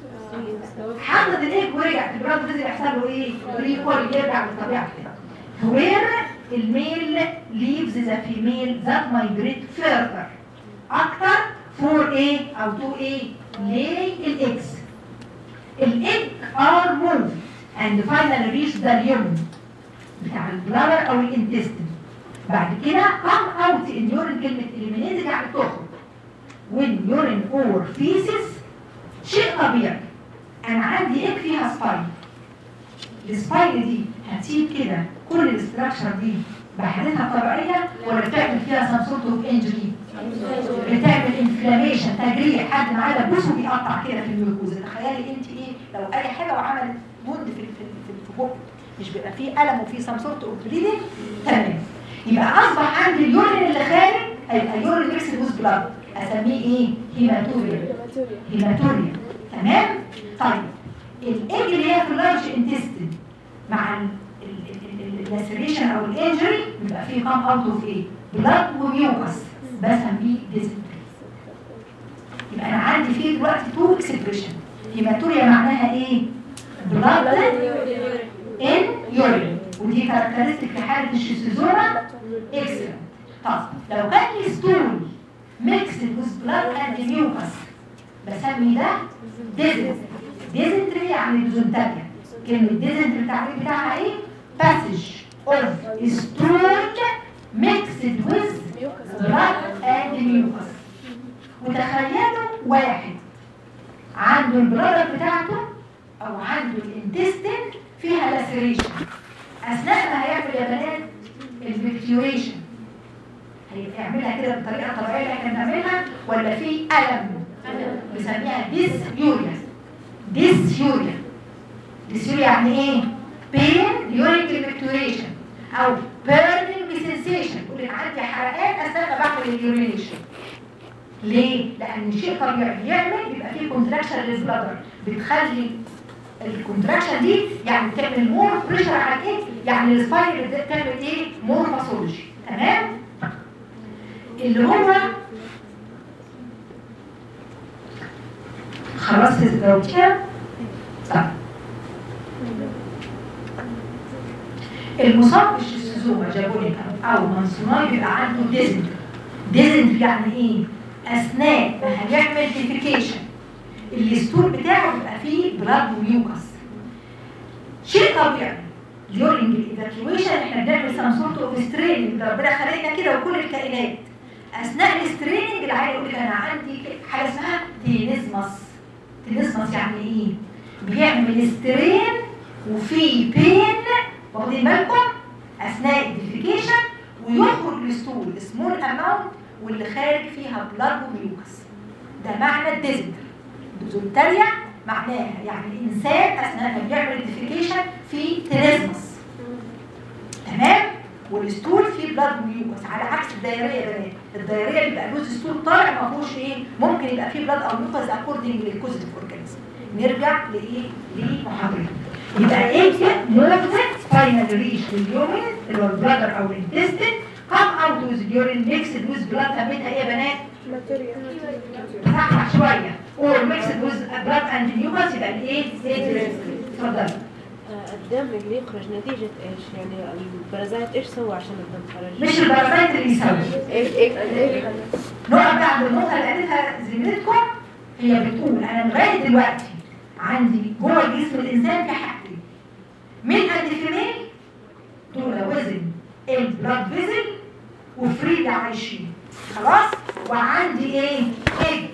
حطت الايج ورجعت البلاد فيزل يحصل له ايه ريكول يرجع للطبيعه بتاعته where الميل leaves the female that migrate further اكتر for ايه او to ايه lay الاكس الايج are moved and finally reach the lumen بتاع البلادر او الانتستين بعد كده come out in urine كلمة eliminate يعني تخرج when urine or feces شيء طبيعي انا عندي ايج فيها سباين السباين دي هتسيب كده كل الاستراكشر دي بحالتها طبيعية ولا بتعمل فيها some sort of injury بتعمل انفلاميشن تجريح حد معاه لبوسه بيقطع كده في الميوكوزا تخيلي انت ايه لو اي حاجه وعملت وند في في في في بق مش بيبقى فيه الم وفيه سم سورت اوف بليدنج تمام يبقى اصبح عندي اليورين اللي خارج هيبقى يورين ميكس ويز بلاد اسميه ايه هيماتوريا هيماتوريا تمام طيب الايج اللي هي في اللارج انتستين مع اللاسريشن او الانجري بيبقى فيه كام اوت اوف ايه بلاد وميوكس بسميه ديزنتري يبقى انا عندي فيه دلوقتي تو اكسبريشن هيماتوريا معناها ايه بلاد ان يورين ودي كاركترستيك في حاله الشيزوزوما اكسلنت طب لو كان لي ستول ميكسد ويز بلاد اند ميوكس بسمي ده ديزنتري ديزنتري يعني ديزنتريا كلمه ديزنتري التعريف بتاعها ايه باسج اوف ستول ميكسد ويز بلاد اند ميوكس وتخيلوا واحد عنده البلادر بتاعته او عنده الانتستين فيها لاسريشن اثناء ما هيعمل يا بنات الفيكتوريشن هيعملها كده بالطريقه الطبيعيه اللي احنا بنعملها ولا في الم بنسميها ديسيوريا ديسيوريا ديسيوريا يعني ايه بين during الفيكتوريشن او burning sensation يقول لك عندي حرقان اثناء ما بعمل اليورينيشن ليه؟ لان شيء طبيعي بيعمل بيبقى فيه كونتراكشن للبلادر بتخلي الكونتراكشن دي يعني بتعمل مور بريشر على ايه؟ يعني السبايرال بتعمل ايه؟ مور باثولوجي تمام؟ اللي هو خلاص جاوبتيها؟ طيب المصاب بالشيستوزوما جابونيكا او منصوناي بيبقى عنده ديزنت ديزنت يعني ايه؟ اثناء ما هيعمل ديفيكيشن الستول بتاعه بيبقى فيه بلاد وميوكس شيء طبيعي during الايفاكيويشن احنا بنعمل سام سورت اوف ستريننج ده ربنا خلقنا كده وكل الكائنات اثناء الستريننج العيال يقول لك انا عندي حاجه اسمها تينيزمس تينيزمس يعني ايه؟ بيعمل سترين وفي بين واخدين بالكم اثناء الديفيكيشن ويخرج الستول سمول اماونت واللي خارج فيها بلاد وميوكس ده معنى الديزنتر ديزنتريا معناها يعني الانسان اثناء ما بيعمل الديفيكيشن في تينيزمس تمام والستول فيه بلاد وميوكس على عكس الدايريه يا بنات الدايريه بيبقى لوز ستول طالع ما فيهوش ايه ممكن يبقى فيه بلاد او ميوكس اكوردنج للكوزيتيف اورجانيزم نرجع لايه لمحاضرتنا يبقى ايه موفمنت فاينل ريش لليومن اللي هو البلادر او الانتستين كم اوت ويز اليورين ميكسد ويز بلاد ثبتها ايه يا بنات صحح شويه اور ميكسد ويز بلاد اند ميوكس يبقى الايه اتفضلي الدم اللي يخرج نتيجة ايش؟ يعني البرازيت ايش سوى عشان الدم خرج؟ مش البرازيت اللي يسوي ايش ايش نقف بقى عند النقطه اللي قالتها زميلتكم هي بتقول انا لغايه دلوقتي عندي جوه جسم الانسان في حاجتين مين اند فيميل دول وزن البلاد فيزل وفريدة عايشين خلاص وعندي ايه ايه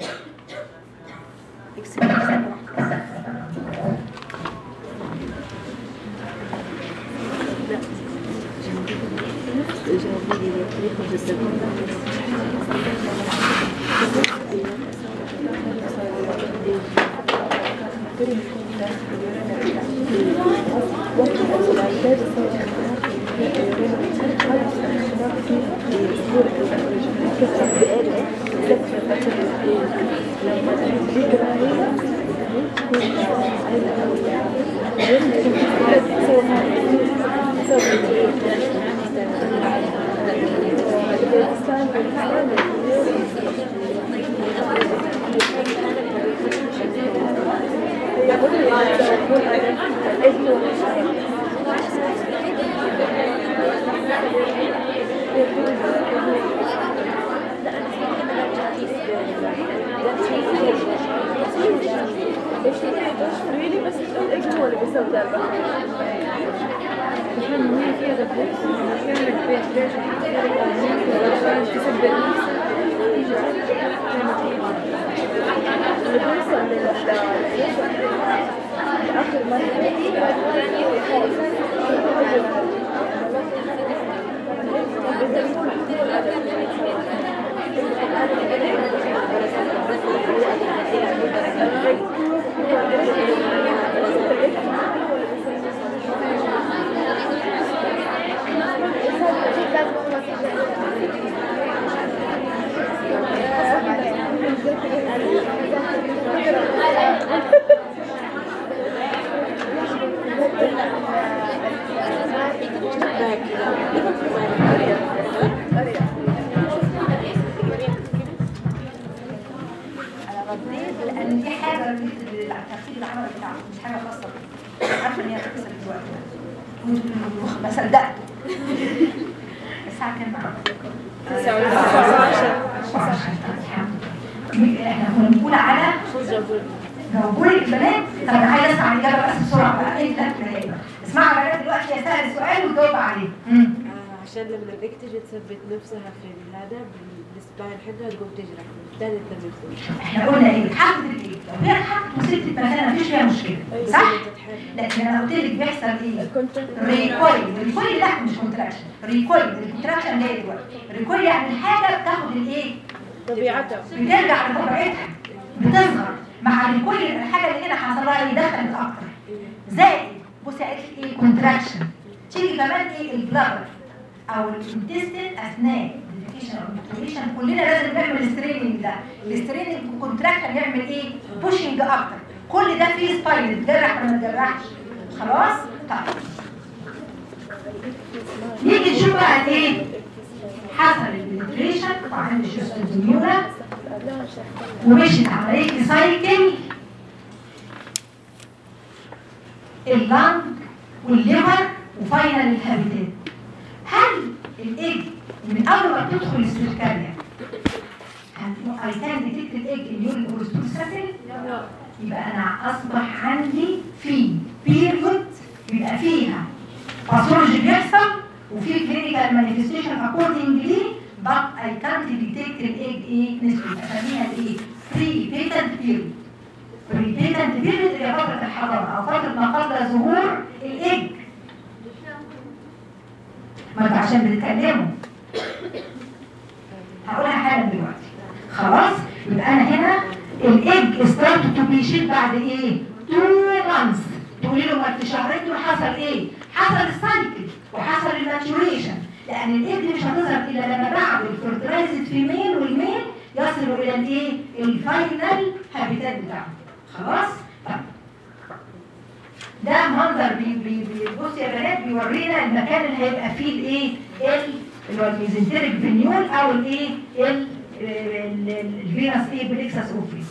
انا رديت لان دي حاجه ترتيب العمل بتاعه مش حاجه خاصه بي عارفه ان هي هتحصل في الوقت ده كنت ما صدقت الساعه كام احنا كنا بنقول على جاوبوني البنات طب انا عايزه اسمع الاجابه بس بسرعه بقى ايه لا كده اسمعوا يا بنات دلوقتي اسال السؤال وتجاوب عليه مم. عشان لما البيك تيجي تثبت نفسها في هذا بالسباين حقها تقوم تجرح بالتالي الدم يدخل احنا قلنا ايه اتحطت ايه لو هي اتحطت وسبت مكانها مفيش فيها مشكله صح لكن انا قلت لك بيحصل ايه ريكويل ريكويل لا مش كونتراكشن ريكويل الكونتراكشن اللي هي دلوقتي ريكويل يعني الحاجه بتاخد الايه طبيعتها بترجع لطبيعتها بتصغر مع الكل الحاجه اللي هنا حصل لها ايه دخلت اكتر زائد بصي قالت لي ايه كونتراكشن تيجي كمان ايه البلادر او الانتستين اثناء دايلاتيشن او ديكتوريشن كلنا لازم نعمل الستريننج ده الستريننج كونتراكشن يعمل ايه بوشنج اكتر كل ده فيه سباين تجرح ولا ما تجرحش خلاص طيب نيجي نشوف بقى ايه حصل البنتريشن وعند الشوستوزيولا ومشيت عمليه سايكل اللنج والليفر وفاينل الهابيتات هل الايج من اول ما بتدخل السيركاليا اي كان ديتكت الايج اليورين اورستول ساتل يبقى انا اصبح عندي في بيريود يبقى فيها باثولوجي بيحصل وفي كلينيكال مانيفستيشن اكوردنجلي but I can't detect الايج ايه نسبة اسميها الايه بري بيتنت بيريود بري بيتنت بيريود هي فترة الحضانة او فترة ما قبل ظهور الايج ما انتوا عشان بتتكلموا هقولها حالا دلوقتي خلاص يبقى انا هنا الايج ستارت تو بي شيل بعد ايه 2 مانثs تقولي له ما في شهرين دول حصل ايه حصل السايكل وحصل الماتوريشن لان الايج مش هتظهر الا لما بعد الفرتلايزد فيميل والميل يصلوا الى الايه الفاينل هابيتات بتاعهم خلاص طيب ده منظر بي بي بي بص يا بنات بيورينا المكان اللي هيبقى فيه الايه ال اللي هو الميزنتريك فينيول او الايه ال- ال- ال- الفينس ايه بليكسس اوفري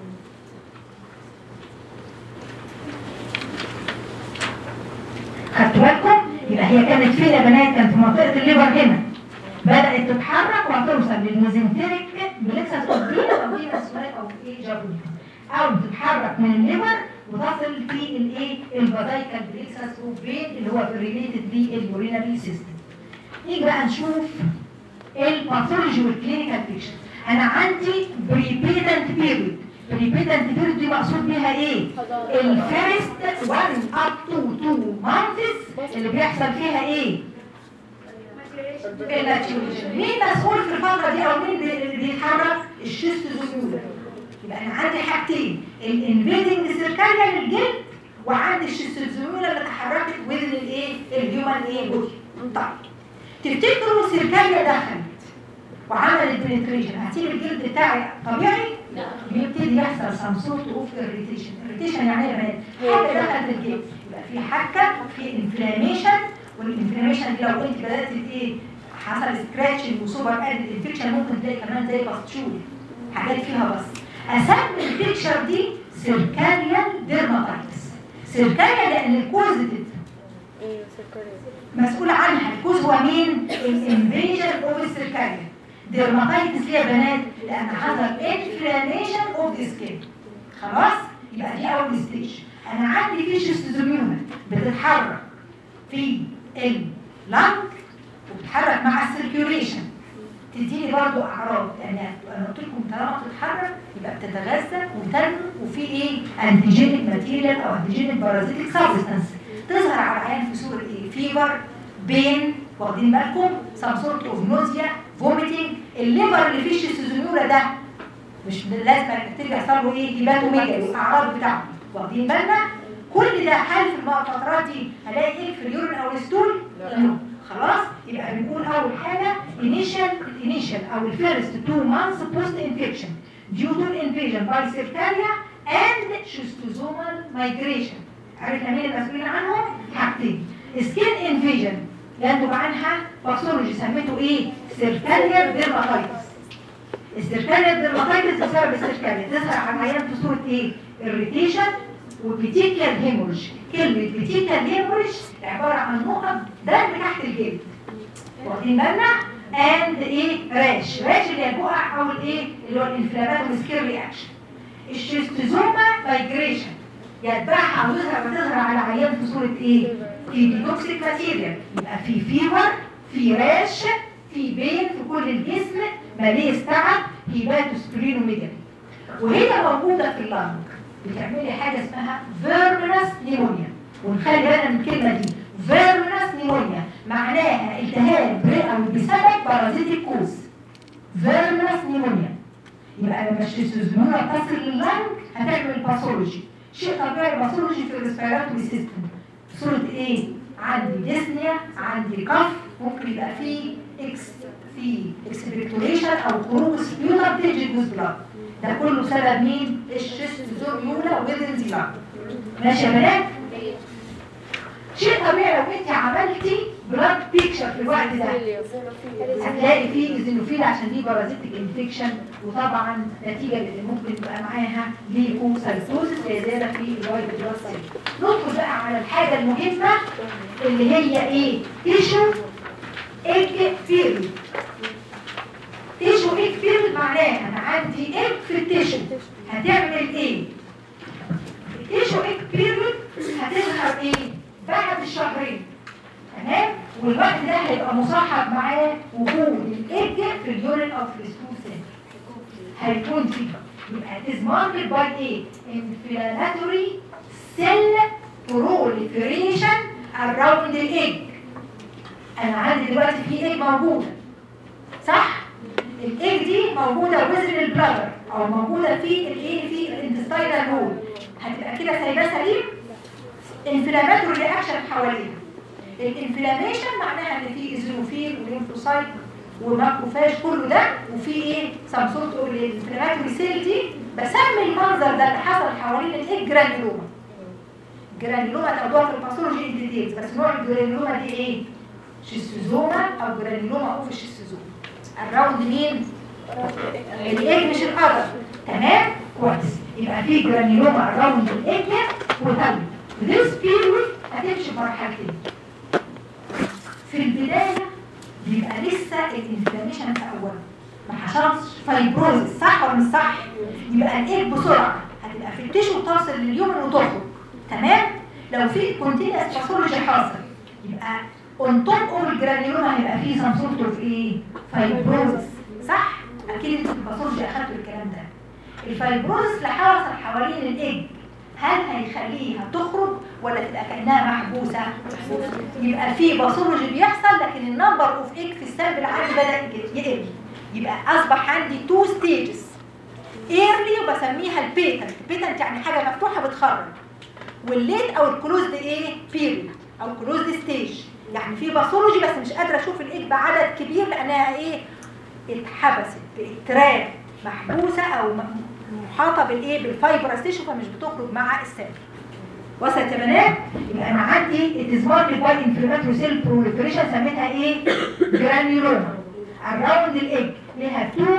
خدتوا بالكم يبقى هي كانت فين يا بنات كانت في منطقه الليفر هنا بدات تتحرك وهتوصل للميزنتريك بليكسس اوفري او فينس او ايه جابولي او تتحرك من الليفر وتصل في الايه البادايكال بريكسس اوفين اللي هو ريليتد لليورينري سيستم نيجي بقى نشوف الباثولوجي والكلينيكال بيكشر انا عندي بريبيدنت بيريود بريبيدنت بيريود دي مقصود بيها ايه الفيرست 1 اب تو 2 مانثس اللي بيحصل فيها ايه الماتيوريشن مين مسؤول في الفتره دي او مين بي- اللي بيتحرك الشيستوزوميولا يبقى انا عندي حاجتين الانفيدنج سيركاليا للجلد وعندي الشيستوزوميولا اللي اتحركت وذن الايه الهيومن ايه بودي طيب تفتكروا سيركاليا دخلت وعملت بنتريشن هتسيب الجلد بتاعي طبيعي لا بيبتدي يحصل سم سورت اوف اريتيشن اريتيشن يعني ايه يا بنات حاجه دخلت الجلد يبقى في حكه في انفلاميشن والانفلاميشن دي لو انت بدات ايه حصل سكراتشنج وسوبر اد انفكشن ممكن تلاقي كمان زي باستشول حاجات فيها بس اسمي البيكشر دي سيركاليال ديرماتايتس سيركاليا لان الكوزيتيف ايوه سكري مسؤول عنها الكوز هو مين الانفيجن اوف السيركاليا ديرماتايتس ليه يا بنات لان حصل انفلاميشن اوف ذا سكين خلاص يبقى دي اول ستيج انا عندي في شيستوزوميوما بتتحرك في اللنج وبتتحرك مع السيركيوليشن تديني برضو اعراض لان انا قلت لكم طالما بتتحرك يبقى بتتغذى وتنمو وفي ايه انتيجينيك ماتيريال او انتيجينيك بارازيتيك سبستانس تظهر على العيان في صوره ايه فيبر بين واخدين بالكم سم سورت اوف نوزيا فوميتنج الليفر اللي فيه الشيستوزوميولا ده مش لازم ترجع يحصل له ايه هيباتوميجا الاعراض بتاعته واخدين بالنا كل ده هل في الفترات دي هلاقي ايه في اليورين او الستول؟ لا خلاص يبقى بنقول اول حاجه initial initial او الفيرست 2 months post infection due to invasion by septaria and schistosomal migration عرفنا مين المسؤولين عنهم؟ حاجتين skin invasion ينتج عنها باثولوجي سميته ايه؟ سيركاليا ديرماتايتس السيركاليا ديرماتايتس بسبب السيركاليا تظهر على العيان في صوره ايه؟ irritation وبيتيكال هيموريج كلمة بيتيكال هيموريج عبارة عن نقط دم تحت الجلد واخدين بالنا اند ايه راش راش اللي هي البقع او الايه اللي هو الانفلامات والسكير رياكشن الشيستوزوما مايجريشن يتبعها ويظهر وتظهر على عيان في صورة ايه؟ في ديتوكسيك ماتيريال يبقى في فيبر في راش في بين في كل الجسم ماليه تعب هيباتوسبرينوميجالي وهي موجودة في اللنج بتعملي حاجة اسمها فيرمنس نيمونيا ونخلي بالنا من الكلمة دي فيرمنس نيمونيا معناها التهاب رئوي بسبب بارازيتيك كوز فيرمنس نيمونيا يبقى لما الشيستوزوميولا تصل لللنج هتعمل باثولوجي شيء طبيعي باثولوجي في الريسبيراتوري سيستم صورة ايه؟ عندي ديسنيا عندي كف ممكن يبقى فيه اكس في اكسبكتوريشن او خروج سبيوتر تيجي جوز بلاد ده كله سبب مين الشيستوزوم يولا ويزن زيلا ماشي يا بنات شيء طبيعي لو انت عملتي بلاد بيكشر في الوقت ده هتلاقي فيه ايزينوفيل عشان دي بارازيتك انفكشن وطبعا نتيجه اللي ممكن تبقى معاها ليكوسايتوزس زياده في الوايت بلاد سيل ندخل بقى على الحاجه المهمه اللي هي ايه تيشو ايج فيري تيشو ايج فيري معناها انا عندي ايج في التيشو هتعمل ايه التيشو ايج بيريود هتظهر ايه بعد شهرين تمام والوقت ده هيبقى مصاحب معاه وجود الايج في اليورين اوف السكول هيكون فيه يبقى it is marked by ايه inflammatory cell proliferation around the egg انا عندي دلوقتي في ايج موجوده صح الايج دي موجوده وزن البلادر او موجوده في الايه في الانتستاينال وول هتبقى كده سايباه سليم انفلاماتوري رياكشن حواليها الانفلاميشن معناها ان في ايزوفيل وليمفوسايت وماكروفاج كله ده وفي ايه سام سورت الانفلاماتوري سيل دي بسمي المنظر ده اللي حصل حوالين الايه جرانيلوما جرانيلوما تاخدوها في الباثولوجي ان ديتيلز بس نوع الجرانيلوما دي ايه شيستوزوما او جرانيلوما اوف الشيستوزوما الراوند مين الايج مش القدر تمام كويس يبقى في جرانيلوما الراوند الايج وتم this period هتمشي بمرحلتين في البدايه بيبقى لسه الانفلاميشن في اوله ما حصلش فايبروزس صح ولا مش صح يبقى الايج بسرعه هتبقى في التيشو توصل لليومن وتخرج تمام لو في كونتينوس باثولوجي حاصل يبقى اون توب اوف الجرانيوما هيبقى فيه سم سورت اوف ايه فايبروزس صح اكيد انتوا في الباثولوجي اخدتوا الكلام ده الفايبروزس اللي حاصل حوالين الايج هل هيخليها تخرج ولا تبقى كانها محبوسه يبقى في باثولوجي بيحصل لكن النمبر اوف ايج في السلب العادي بدا يقل يبقى اصبح عندي تو ستيجز ايرلي وبسميها البيتنت البيتنت يعني حاجه مفتوحه بتخرج والليت او الكلوزد ايه بيريد او كلوزد ستيج يعني في باثولوجي بس مش قادره اشوف الايج بعدد كبير لانها ايه اتحبست باتراب محبوسه او م- محاطه بالايه بالفايبرس تيشو فمش بتخرج مع السيل وصلت يا بنات يبقى انا عندي التزمار باي انفلاماتوري سيل بروليفريشن سميتها ايه جرانيولوما اراوند الايج ليها تو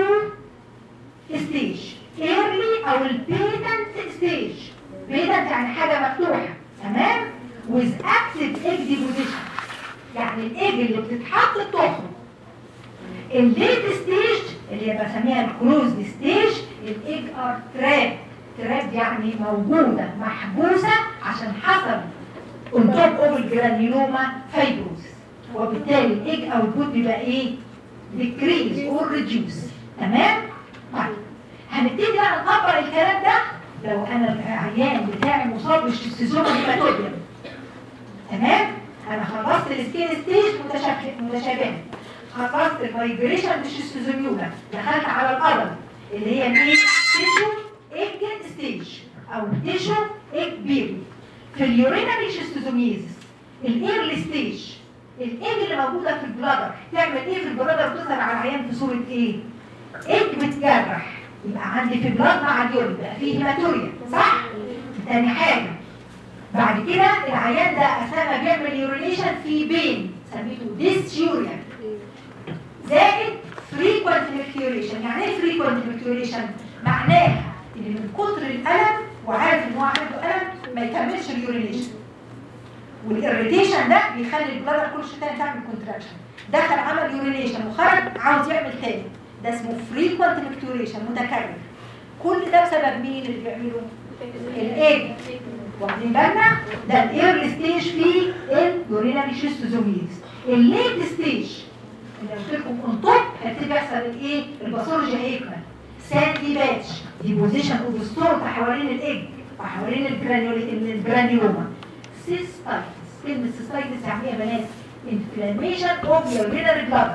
ستيج ايرلي او البيتنت ستيج بيتنت يعني حاجه مفتوحه تمام with active egg deposition يعني الايج اللي بتتحط تخرج الليت ستيج اللي هي بسميها الكلوز ستيج الايج ار تراب تراب يعني موجوده محبوسه عشان حصل on top of الجرانيوما فايبروس وبالتالي الايج اوتبوت بيبقى ايه decrease or reduce تمام طيب هنبتدي بقى نطبق الكلام ده لو انا العيان بتاعي مصاب بالشيستوزوما هيماتوبيا تمام انا خلصت السكين ستيج متشابه متشابهه خلصت الفايبريشن بالشيستوزوميولا دخلت على الارض اللي هي مين تيشو ايج ستيج او تيشو ايج بيري في اليورينري شيستوزوميزس الايرلي ستيج الايج اللي موجوده في البلادر تعمل ايه في البلادر بتظهر على العيان في صوره ايه ايج بتجرح يبقى عندي في بلاد مع اليورين يبقى فيه هيماتوريا صح تاني حاجه بعد كده العيان ده اثناء ما بيعمل يورينيشن في بين سميته ديسيوريا زائد فريكوانت ميكتوريشن يعني ايه فريكوانت ميكتوريشن معناها ان من كتر الالم وعارف ان هو عنده الم ما يكملش اليورينيشن والاريتيشن ده بيخلي البلادر كل شويه تاني تعمل كونتراكشن دخل عمل يورينيشن وخرج عاوز يعمل تاني ده اسمه فريكوانت ميكتوريشن متكرر كل ده بسبب مين اللي بيعمله الايج واخدين بالنا ده الايرلي ستيج في اليورينري شيستوزوميز الليت ستيج اللي قلت لكم اون توب هيبتدي يحصل الايه الباثولوجي هيكمل ساندي باتش ديبوزيشن اوف ستورت حوالين الايج وحوالين الجرانيولي الجرانيوما سيستايتس كلمه سيستايتس يعني ايه يا بنات انفلاميشن اوف يورينري بلادر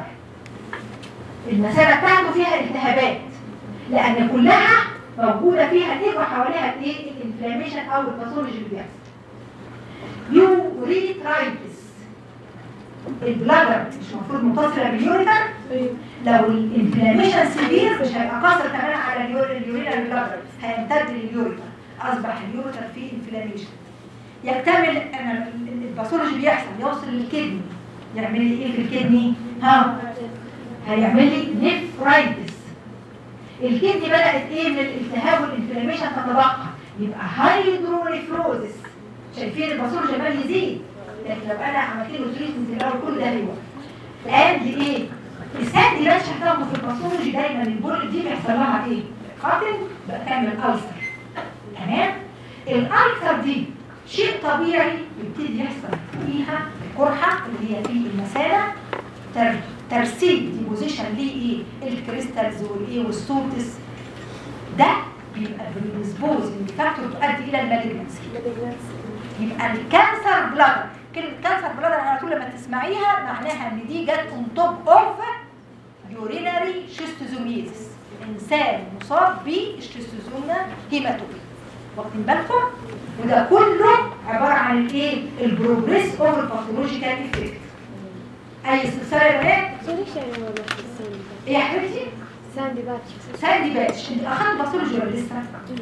المثانه بتاعته فيها التهابات لان كلها موجوده فيها الايه وحواليها الايه الانفلاميشن او الباثولوجي اللي بيحصل يوريترايتس البلادر مش المفروض متصله باليوريتر لو الانفلاميشن سيفير مش هيبقى قاصر كمان على اليورينال بلادر هيمتد لليوريتر اصبح اليوريتر فيه انفلاميشن يكتمل انا الباثولوجي بيحصل يوصل للكدني يعمل لي ايه في الكدني ها هيعمل لي نفرايتس الكدني بدات ايه من الالتهاب والانفلاميشن تتبقى يبقى هايدرونيفروزس شايفين الباثولوجي عمال يزيد لكن لو انا عملت له تريتمنت الاول كل ده هيوقف الان دي ايه السد دي ماشي هتاخده في الباثولوجي دايما البول دي بيحصل لها ايه قاتل بقى تعمل ألسر تمام الألسر دي شيء طبيعي يبتدي يحصل فيها القرحة اللي هي في المثانة تر... ترسيب ديبوزيشن ليه ايه الكريستالز والايه والسوتس ده بيبقى بالديسبوز فاكتور تؤدي الى المالجنسي يبقى الكانسر بلادر كلمة كانسر بلادر على طول لما تسمعيها معناها ان دي جت اون توب اوف يوريناري شيستوزوميزيس انسان مصاب بالشيستوزوما هيماتومي واخدين بالكم وده كله عباره عن الايه البروجريس اوف الباثولوجيكال افكت اي استفسار يا بنات ليش يعني ما رحت السنة ايه يا حبيبتي ساندي باتش ساندي باتش انت اخدت باثولوجي ولا لسه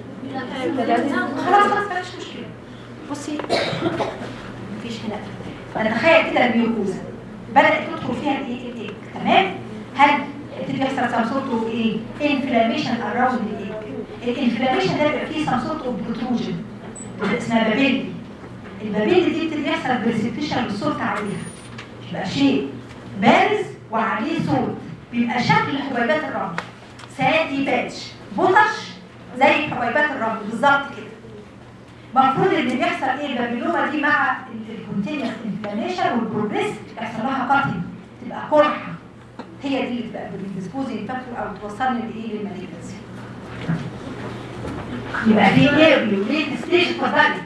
خلاص خلاص مفيش مشكله بصي مفيش هنا انا تخيل كده الميوكوزا بدات تدخل فيها الايه الايه تمام هل ابتدي يحصل سام سورت اوف ايه انفلاميشن اراوند الايه الانفلاميشن ده بيبقى فيه سام سورت اوف بروتروجن اسمها بابيلي البابيلي دي بتبتدي يحصل بريسبتيشن بالصوت عليها يبقى شيء بارز وعليه صوت بيبقى شكل حبيبات الرمل سادي باتش بطش زي حبيبات الرمل بالظبط كده المفروض اللي بيحصل ايه البابيلوما دي مع الكونتينيوس انفلاميشن والبروجريس يحصل لها قتل تبقى قرحه هي دي اللي تبقى بالديسبوزنج فاكتور او توصلني لايه للمالجنسي يبقى دي ايه ليه ستيج اتفضلي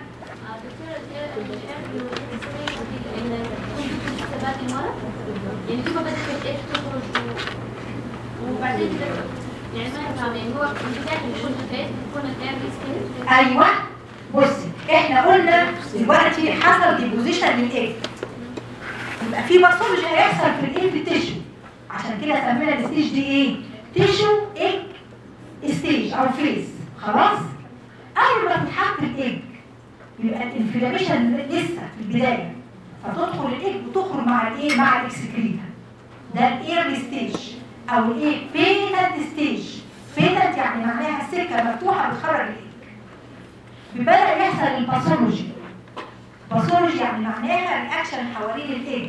يعني في بدأت ايه تخرج وبعدين يعني ما يفهم يعني هو من بداية يكون البيت يكون الديربي سكيل ايوه بصي احنا قلنا دلوقتي حصل ديبوزيشن للايج يبقى في باثولوجي هيحصل في الايه في التيشو عشان كده سمينا الستيج دي ايه تيشو ايج ستيج او فيز خلاص اول ما تتحط الايج يبقى الانفلاميشن لسه في البدايه فتدخل الايج وتخرج مع الايه مع الاكسكريتا ده الايرلي ستيج او الايه بيتنت ستيج بيتنت يعني معناها السكه مفتوحه بتخرج الايج ببدأ يحصل الباثولوجي باثولوجي يعني معناها رياكشن حوالين الايج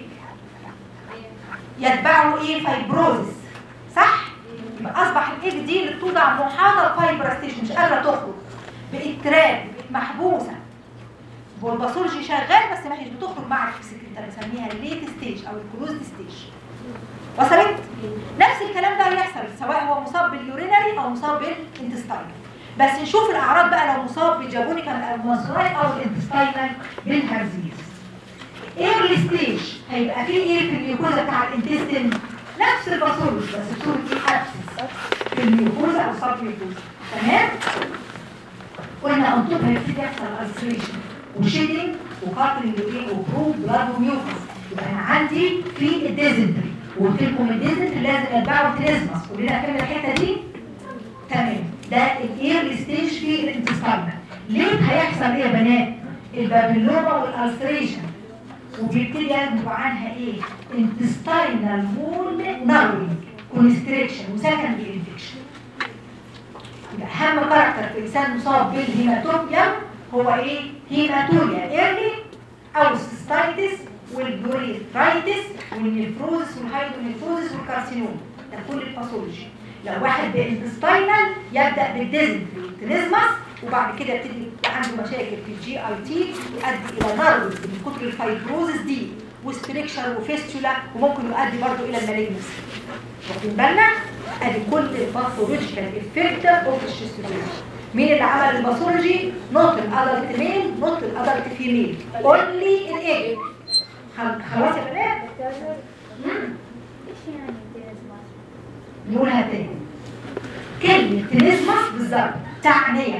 يتبعه ايه فايبروزس صح يبقى اصبح الايج دي اللي بتوضع محاطه فايبرستيشن مش قادره تخرج بقت تراب بقت محبوسه والباثولوجي شغال بس ما هيش بتخرج مع السكريتا بنسميها الليت ستيج او الكلوزد ستيج وصلت نفس الكلام ده هيحصل سواء هو مصاب باليورينري او مصاب بالانتستاين بس نشوف الاعراض بقى لو مصاب بالجابونيكال المنصورات او الانتستاينال بالهرزيز ايرلي ستيج هيبقى فيه ايه في الميوكوزا بتاع الانتستين نفس الباثولوجي بس صوره ايه ابسس في الميوكوزا او سب ميوكوزا تمام قلنا اون توب هيبتدي يحصل الستريشن وشيدنج وقاتل وايه وبروف بلاد وميوكس يبقى انا عندي في الديزنتري وقلت لكم الديزنتري لازم اتبعه تريزمس كلنا فاهمين الحته دي تمام ده الايرلي ستيج في الانتستاين ليه هيحصل ايه يا بنات البابيلوما والالستريشن وبيبتدي ينتج عنها ايه انتستاينال وول ناروينج كونستريكشن وسكندري انفكشن يبقى اهم كاركتر في انسان مصاب بالهيماتوبيا هو ايه هيماتوريا ايرلي او سيستايتس والبوريثرايتس والنيفروزس والهايدرونيفروزس والكارسينوم ده كل الباثولوجي لو واحد بانتستاينال يبدا بالديزنتري والتنزمس وبعد كده يبتدي يبقى عنده مشاكل في الجي اي تي يؤدي الى نرد من كتر الفايبروزس دي وسبريكشر وفيستولا وممكن يؤدي برضه الى المالجنسي واخدين بالنا ادي كل الباثولوجيكال افكت اوف الشيستوزوما مين اللي عمل الباثولوجي نوت الادلت ميل نوت الادلت فيميل اونلي الايج خلاص يا بنات مم. نقولها تاني كلمة تنزمس بالظبط تعنية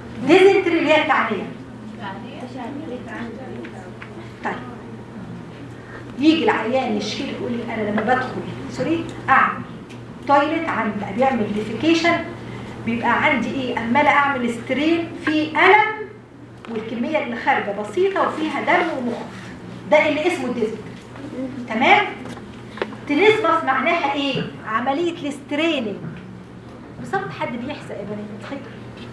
ديزنتري اللي هي التعنية طيب يجي العيان يشكي لي يقول لي انا لما بدخل سوري اعمل تويلت عندي بقى بيعمل ديفيكيشن بيبقى عندي ايه عماله اعمل سترين في الم والكميه اللي خارجه بسيطه وفيها دم ومخ ده اللي اسمه الديزك تمام تنسبس معناها ايه عمليه الستريننج بالظبط حد بيحسق يا بنات خير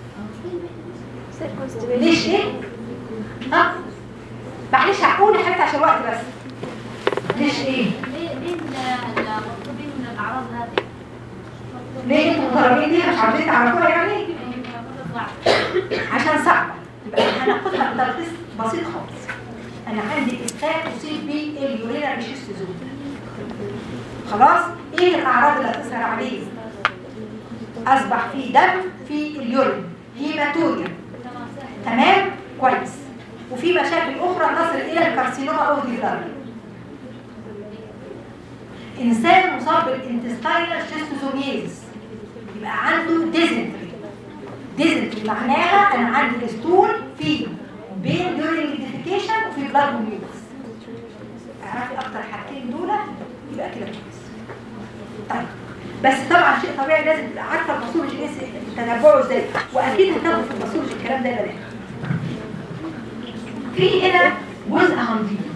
ليش ايه ها معلش هقول يا حبيبتي عشان الوقت بس ليش ايه ليه ليه ال- المطلوبين من الاعراض هذه؟ ليه انتوا مضطربين دي مش عاوزين تعرفوها يعني يعني صعب عشان صعبة يبقى هناخدها بتلخيص بسيط خالص انا عندي انسان اصيب باليورينا ريشيستوزوم خلاص ايه الاعراض اللي هتظهر عليه اصبح في دم في اليورين هيماتوريا تمام كويس وفي مشاكل اخرى تصل الى الكارسينوما او الديفلاري انسان مصاب بالانتستاينال شيستوزوميز يبقى عنده ديزنتري ديزنتري معناها انا عندي ستول في بين دورينج ديفيكيشن وفي بلاد وميوكس اعرفي اكتر حاجتين دول يبقى كده كويس طيب بس طبعا شيء طبيعي لازم تبقى عارفه الباثولوجي ايه تتبعه ازاي واكيد هتاخدوا في الباثولوجي الكلام ده يا بنات في هنا جزء هنضيفه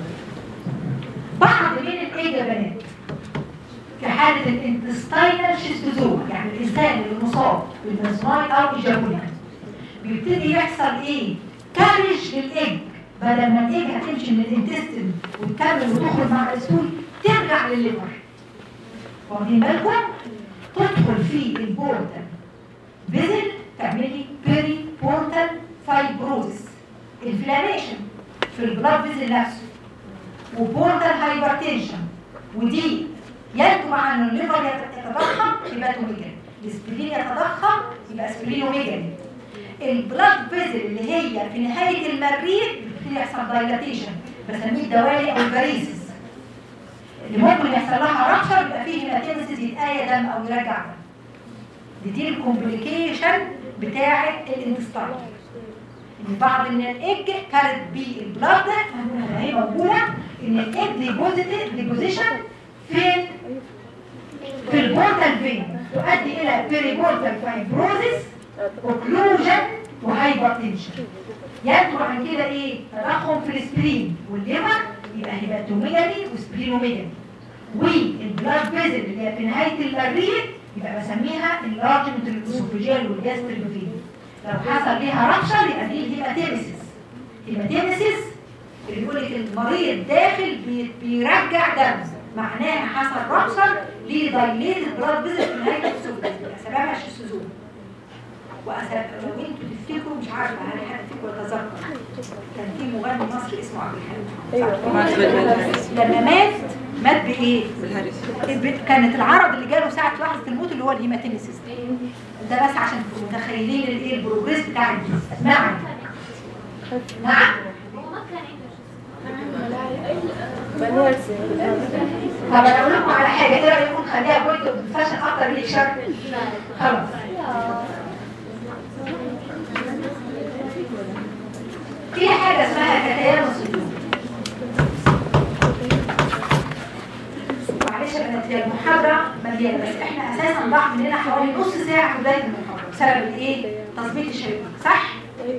بعض من الايه يا بنات في حالة الانتستاينال شيستوزوم يعني الإنسان اللي مصاب بالمزماي أو الجابونيا بيبتدي يحصل إيه؟ كارج للإج بدل ما الإج هتمشي من الانتستين وتكمل وتخرج مع الأسفل ترجع للليفر واخدين بالكم؟ تدخل في البورتال فيزل تعملي بيري بورتال فايبروزس انفلاميشن في البلاد فيزل نفسه وبورتال هايبرتنشن ودي ينتج عن ان الليفر يتضخم يبقى توميجاني الاسبرين يتضخم يبقى اسبرينوميجاني البلاد فيزل اللي هي في نهايه المريء بيبتدي يحصل دايلاتيشن بسميه الدوالي او الفاريسيس اللي ممكن يحصل لها رابشر يبقى فيه هيماتيمسيس يتآية دم او يرجع دم دي, دي الكومبليكيشن بتاعه الانتستاين ان بعض من الايج كانت بالبلاد فهموها هي موجوده ان الايج ديبوزيت ديبوزيشن فين في البورتال فين تؤدي الى بيريبورتال فايبروزيس اوكلوجن وهايبرتنشن ينتج عن كده ايه تضخم في السبرين والليفر يبقى هيباتوميجالي وسبرينوميجالي والبلاد فيزل اللي هي في نهايه المريء يبقى بسميها اللارجمنت الاسوفيجيال والجاستريك فين لو حصل ليها رابشر يبقى دي الهيماتيمسيس الهيماتيمسيس اللي بيقول لك المريض داخل بي- بيرجع دم معناها حصل رابشر لدايليتد بلاد فيزل في نهايه السوفيجيال يبقى سببها شيستوزوم وأسباب لو انتوا تفتكروا مش عارفه هل حد فيكم يتذكر كان في مغني مصري اسمه عبد الحليم صح؟ لما مات مات بايه؟ الب- كانت العرض اللي جاله ساعه لحظه الموت اللي هو الهيماتيميسيس ده بس عشان تبقوا متخيلين الايه البروجريس بتاع الجسم نعم نعم هو ما كان عنده طب انا اقول لكم على حاجه ايه رايكم نخليها بوينت اوف فاشن اكتر من الشر خلاص في حاجه اسمها كتيان الصدور معلش يا بنات هي المحاضره مليانه بس احنا اساسا ضاع مننا حوالي نص ساعه في بدايه المحاضره بسبب الايه؟ تظبيط الشبكه صح؟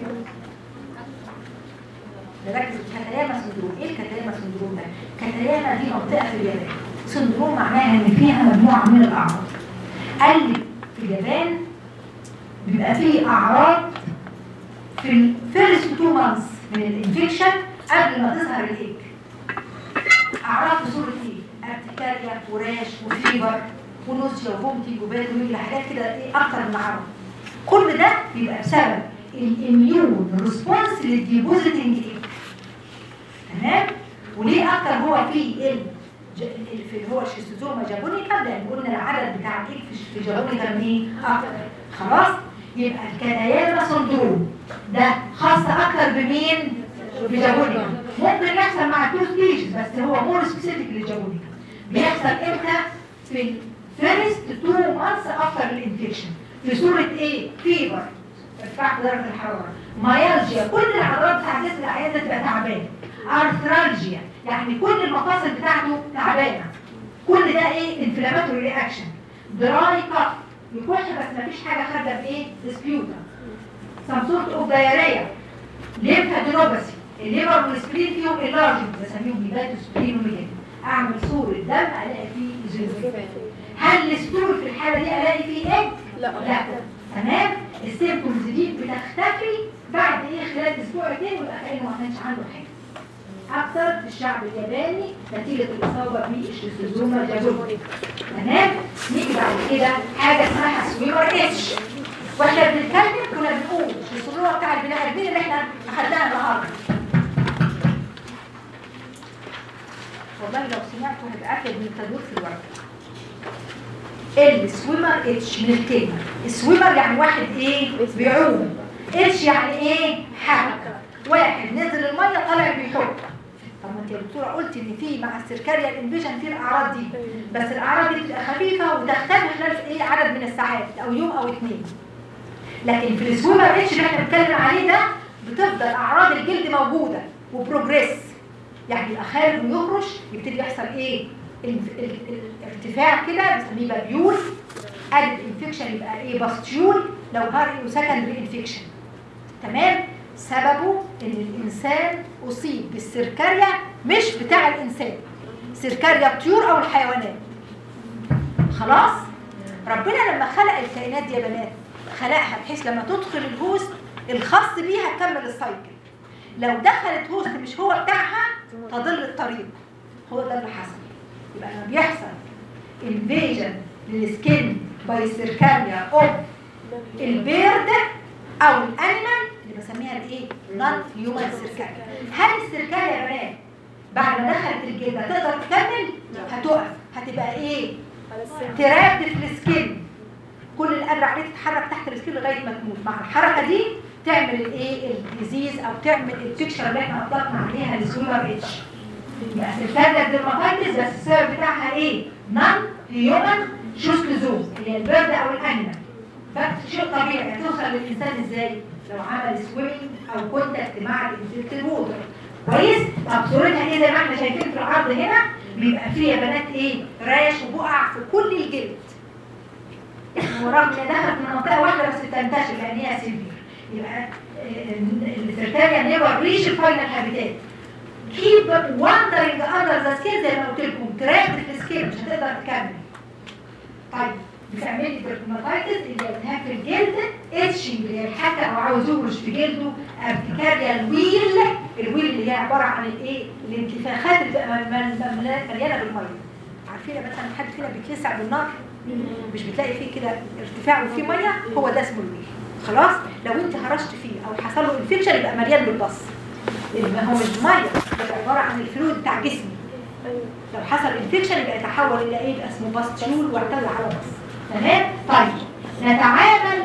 نركز الكتياما سندروم ايه الكتياما سندروم ده كتياما دي منطقه في اليابان سندروم معناها ان فيها مجموعه من الاعراض قال لي في اليابان بيبقى فيه اعراض في الفيرست تو مانثs من الانفكشن قبل ما تظهر الايج اعراض في صوره ايه ارتكاريا وراش وفيبر ونوزيا وفومتنج وباد حاجات كده ايه اكتر من عرض كل ده بيبقى بسبب الاميون ريسبونس للديبوزيتنج ايج تمام وليه اكتر هو في ال ج- ال- في اللي هو الشيستوزوما جابونيكا لان قلنا العدد بتاع الايج في- في جابونيكا من ايه اكتر خلاص يبقى الكتيانا سندروم ده خاص اكتر بمين بجابونيكا ممكن يحصل مع تو ستيجز بس هو مور سبيسيفيك للجابونيكا بيحصل امتى في الفيرست تو مانثs افتر الانفكشن في صوره ايه فيبر ارتفاع درجه الحراره مايالجيا كل الاعراض بتاعت جسم العيان ده تبقى تعبان ارثرالجيا يعني كل المفاصل بتاعته تعبانه كل ده ايه انفلاماتوري رياكشن دراي كف يكح بس مفيش حاجه خارجه بايه سبيوتا some sort of diarrhea ليمفادينوباثي الليفر والسبرين فيهم اللارجن بسميهم هيباتو سبرينوميجالي اعمل صورة دم الاقي فيه ايزوفيل هل الستول في الحالة دي الاقي فيه ايه؟ لا. لا تمام السيمبتومز دي بتختفي بعد ايه خلال اسبوع اتنين ويبقى كانه ما كانش عنده حاجه اكثر في الشعب الياباني نتيجه الاصابه بالشيزوما جابوني تمام نيجي بعد كده حاجه اسمها سويمر اتش واحنا بنتكلم كنا بنقول الصوره بتاع البناء البناء اللي احنا اخدناها النهارده والله لو سمعتوا هبقى افيد من التدوير في الورقه السويمر اتش من الكلمه السويمر يعني واحد ايه بيعوم اتش يعني ايه حركه واحد نزل الميه طالع بيحط طب ما انت يا دكتوره قلت ان في مع السيركاريا الانفيجن في الاعراض دي بس الاعراض دي بتبقى خفيفه وتختفي خلال ايه عدد من الساعات او يوم او اثنين لكن في السويمر اتش اللي احنا بنتكلم عليه ده بتفضل اعراض الجلد موجوده وبروجريس يعني يبقى خارج ويخرج يبتدي يحصل ايه ال- ال- الارتفاع كده بنسميه بابيول قلب انفكشن يبقى ايه باستيول لو هاري وسكندري انفكشن تمام سببه ان الانسان اصيب بالسركاريا مش بتاع الانسان سركاريا الطيور او الحيوانات خلاص ربنا لما خلق الكائنات دي يا بنات خلقها بحيث لما تدخل الهوست الخاص بيها تكمل السايكل لو دخلت هوست مش هو بتاعها تضل الطريق هو ده اللي حصل يبقى لما بيحصل انفيجن للسكين باي سيركاريا اوف البيرد او الانيمال اللي بسميها الايه نون هيومن سيركاريا هل السيركاريا يا بنات بعد ما دخلت الجلد هتقدر تكمل هتقف هتبقى ايه ترابد في السكين كل اللي قادر عليه تتحرك تحت السكين لغايه ما تموت مع الحركه دي تعمل الايه الديزيز او تعمل البيكشر اللي احنا اطلقنا عليها السوبر اتش يبقى سيركاريا ديرماتايتس بس السبب بتاعها ايه نون هيومن شوستوزوم اللي هي البرد او الانيمال بس شيء طبيعي هتوصل للانسان ازاي لو عمل سويمنج او كونتاكت مع الانفكتد ووتر كويس طب صورتها ايه زي ما احنا شايفين في العرض هنا بيبقى فيه يا بنات ايه راش وبقع في كل الجلد ورغم ان دخلت من منطقه واحده بس بتنتشر لان هي سيفير يبقى السيرتاريا نيفر ريش الفاينل هابيتات keep wandering under the skin زي ما قلت لكم تراك في السكين مش هتقدر تكمل طيب بتعمل لي درماتايتس اللي هي التهاب في الجلد اتشنج اللي هي الحكه او عاوز يهرش في جلده ارتكاريا الويل الويل اللي هي عباره عن الايه الانتفاخات اللي بتبقى مل- مل- مليانه بالميه عارفين يا مثلا حد فينا بيتلسع بالنار مش بتلاقي فيه كده ارتفاع وفيه ميه هو ده اسمه الويل خلاص لو انت هرشت فيه او حصل له انفكشن يبقى مليان بالبص اللي هو مش ميه ده عباره عن الفلويد بتاع جسمي لو حصل انفكشن يبقى يتحول الى ايه يبقى اسمه باستيول واعتمد على بس تمام طيب نتعامل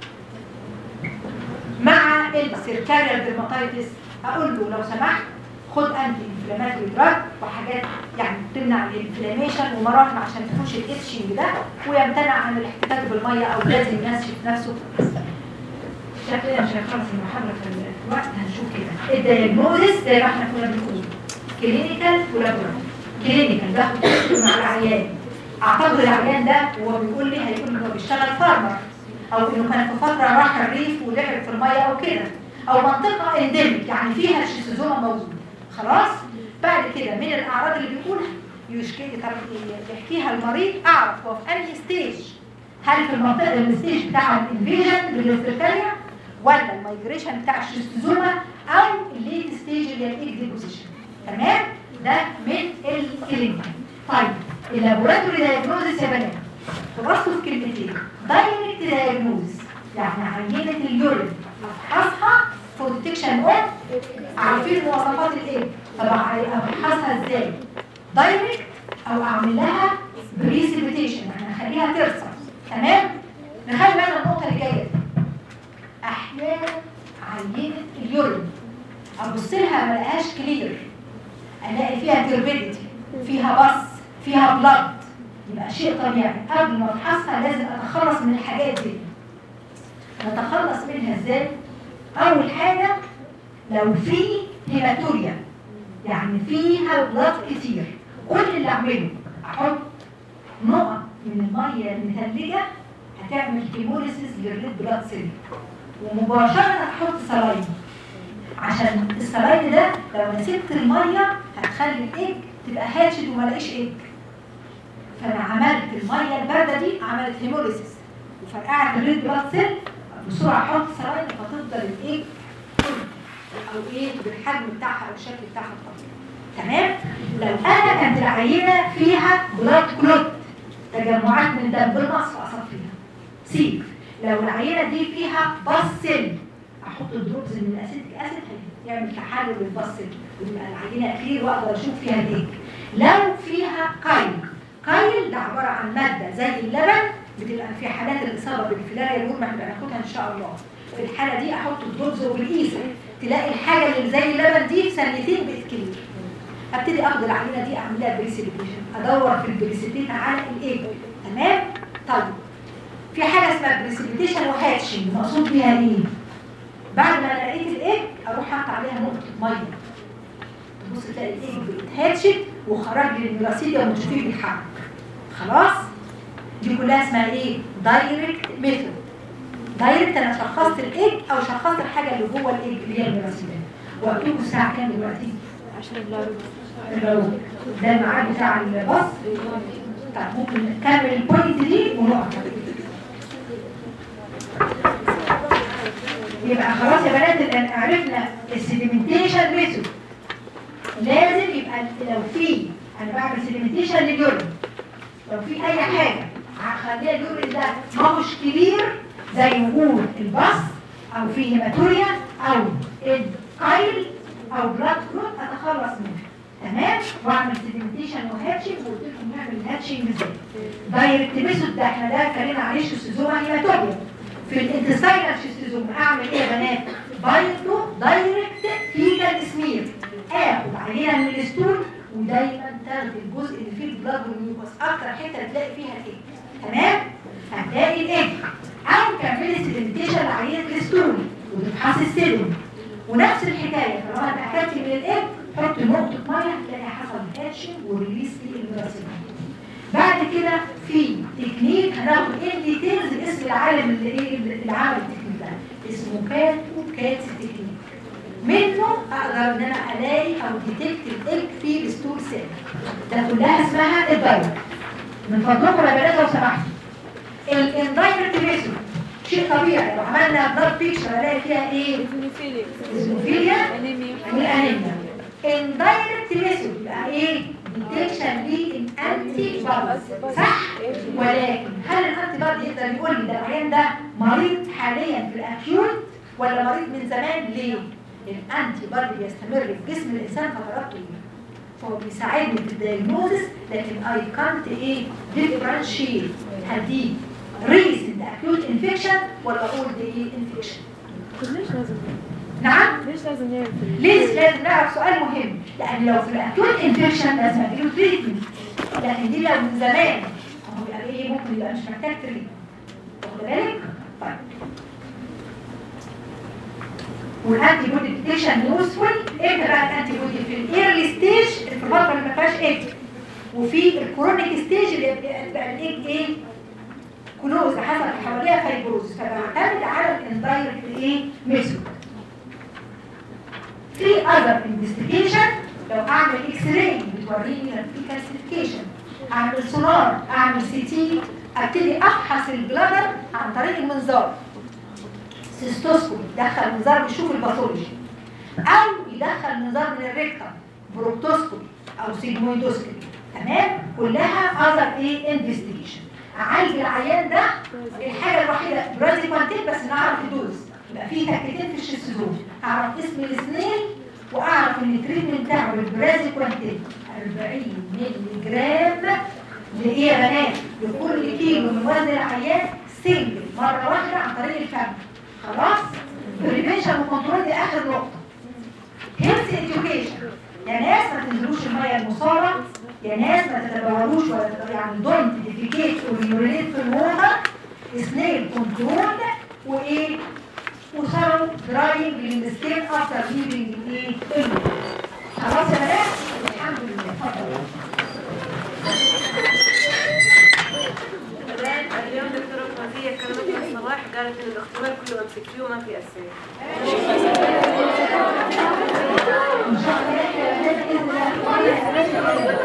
مع السيركاريال ديرماتايتس اقول له لو سمحت خد انتي انفلاماتوري دراج وحاجات يعني تمنع الانفلاميشن ومراهم عشان تخش الاتشنج ده ويمتنع عن الاحتكاك بالميه او لازم ينشف نفسه شكلنا مش هنخلص المحاضره في الوقت هنشوف كده الدايجنوزس زي ما احنا كنا بنقول كلينيكال ولابوراتوري كلينيكال باخد تست مع العيان اعتقد العيان ده هو بيقول لي هيقول ان هو بيشتغل فارمر او انه كان في فتره راح الريف ولعب في الميه او كده او منطقه انديميك يعني فيها الشيزوما موجود خلاص بعد كده من الاعراض اللي بيقولها يشكي طب يحكيها المريض اعرف هو في انهي ستيج هل في المنطقه الستيج بتاع الانفيجن بالانفكاريا ولا المايجريشن بتاع الشيستوزوما او الليت ستيج اللي هي الايج ديبوزيشن تمام ده من الكلينيك طيب اللابوراتوري دايجنوزس يا بنات خلاصته في كلمتين دايركت دايجنوزس يعني عينه اليورين افحصها فور ديتكشن اوف عارفين مواصفات الايه طبعا افحصها ازاي دايركت او اعمل لها بريسيبيتيشن يعني اخليها ترسب تمام نخلي بالنا من النقطه اللي جايه دي احيانا عينه اليورين ابص لها ما الاقيهاش كلير الاقي فيها تربيديتي فيها بص فيها بلد يبقى شيء طبيعي قبل ما افحصها لازم اتخلص من الحاجات دي نتخلص منها ازاي اول حاجه لو في هيماتوريا يعني فيها بلاد كتير كل اللي اعمله احط نقط من الميه المثلجه هتعمل هيموليسيس للريد بلاد سيل ومباشره احط سلايد عشان السلايد ده لو انا سبت الميه هتخلي الايج تبقى هاتشد وما الاقيش ايج فانا عملت الميه البارده دي عملت هيموليسيس وفرقعت الريد بلاد سيل بسرعه احط سلايد فتفضل الايج او ايه بالحجم بتاعها او الشكل بتاعها الطبيعي تمام لو انا كانت العينه فيها بلاد كلوت تجمعات من الدم بالنقص فاصفيها سيب لو العينه دي فيها باسل احط دروبز من الاسيتيك اسيد يعمل تحلل للباسل ويبقى العينه كلير واقدر اشوف فيها الايه لو فيها قيل قيل ده عباره عن ماده زي اللبن بتبقى في حالات الاصابه بالفيلاريا الورم هنبقى ناخدها ان شاء الله في الحاله دي احط الدروبز وبالقيسه تلاقي الحاجه اللي زي اللبن دي في ثانيتين بقت كلير ابتدي اخد العينه دي اعملها بريسيبيتيشن ادور في البريسيبيت على الايه تمام طيب في حاجه اسمها بريسيبيتيشن وهاتشنج مقصود بيها ايه بعد ما أنا لقيت الايج اروح احط عليها نقطه ميه تبص تلاقي الايج بيتهاتشت وخرج لي الميراسيديا وتشوفيه بيتحرك خلاص دي كلها اسمها ايه دايركت ميثود دايركت انا شخصت الايج او شخصت الحاجه اللي جوه الايج اللي هي الميراسيديا وقتكم الساعه كام دلوقتي عشان لا لو ده الميعاد بتاع الباص طيب ممكن نكمل البوينت دي ونقف يبقى خلاص يا بنات الآن عرفنا السيديمنتيشن ميثود لازم يبقى لو في انا بعمل سيديمنتيشن لليورين لو في اي حاجه هخليها اليورين ده ما هوش كبير زي وجود البص او في هيماتوريا او القيل او بلاد كلوت اتخلص منه تمام واعمل سيديمنتيشن وهاتشنج وقلت لكم نعمل الهاتشنج ازاي دايركت ميثود ده احنا ده اتكلمنا عليه شيستوزوما هيماتوريا في الانتستاينال شيستوزوما اعمل ايه يا بنات بايتو دايركت فيجال سمير اخد عينه من الستول ودايما تاخد الجزء اللي فيه البلاد والميوكوس اكتر حته تلاقي فيها الايج تمام هتلاقي الايج او تعملي سيديمنتيشن لعينه الستول وتفحصي السيلم ونفس الحكايه طالما انت احتجتي من الايج حط نقطه ميه هتلاقي حصل هاتشنج وريليس للميراسيل بعد كده في تكنيك هناخد ان ديتيلز اسم العالم اللي ايه اللي عمل التكنيك ده اسمه كاتو كاتس تكنيك منه اقدر ان انا الاقي او ديتكت الايج في الستول سيل ده كلها اسمها الدايركت من فضلكم يا بنات لو سمحتوا الاندايركت ميثود شيء طبيعي لو عملنا بلاد بيكشر الاقي فيها ايه؟ اسموفيليا والانيميا اندايركت ميثود يبقى ايه؟ ديتكشن للانتي بوديز صح؟ ولكن هل الانتي بودي يقدر يقول لي ده العيان ده مريض حاليا في الاكيوت ولا مريض من زمان ليه؟ الانتي بودي بيستمر في جسم الانسان فترات طويله فهو بيساعدني في الدايجنوزس لكن اي كانت ايه ديفرنشيت هل دي ريسنت اكيوت انفكشن ولا اولد ايه انفكشن طب ليش لازم نعم ليش لازم نعرف ال- ليه لازم نعرف سؤال مهم لان لو في الاكيوت انفكشن لازم اديله تريتمنت لكن دي لو من زمان هو بيبقى ايه ممكن يبقى مش محتاج تريتمنت واخد بالك طيب والانتي بودي ديتكشن يوسفول امتى بقى الانتي بودي في الايرلي ستيج في الفتره اللي ما فيهاش ايج وفي الكرونيك ستيج اللي بقى الايج ايه كلوز حصل حواليها فايبروز فبعتمد على الاندايركت ايه ميثود في اذر انفستيجيشن لو اعمل اكس راي بتوريني لو في كالسيفيكيشن اعمل سونار اعمل سي تي ابتدي افحص البلادر عن طريق المنظار سيستوسكوبي يدخل منظار بيشوف الباثولوجي او يدخل منظار من الريكتم بروكتوسكوبي او سيجمويدوسكوبي تمام كلها اذر ايه انفستيجيشن اعالج العيان ده الحاجه الوحيده برازيكوانتين بس نعرف الدوز يبقى في تكتين في الشيستوزوم اعرف اسم الاثنين واعرف ان التريتمنت بتاعه بالبرازيكوانتين 40 مللي جرام لايه يا بنات لكل كيلو من وزن العيان سنجل مره واحده عن طريق الفم خلاص بريفنشن وكنترول دي اخر نقطه هيلث اديوكيشن يا ناس ما تنزلوش الميه المصاره يا ناس ما تتبولوش ولا تت- يعني دونت ديفيكيت وريوريت في الووتر سنيل كنترول وايه وصاروا دراينج للسكين افتر ليفنج الايه الووتر خلاص يا بنات الحمد لله اتفضل الآن اليوم دكتورة فوزية كلمتنا الصباح قالت إن الاختبار كله ام سي كيو ما في أسئلة ان شاء الله احنا بنات باذن الله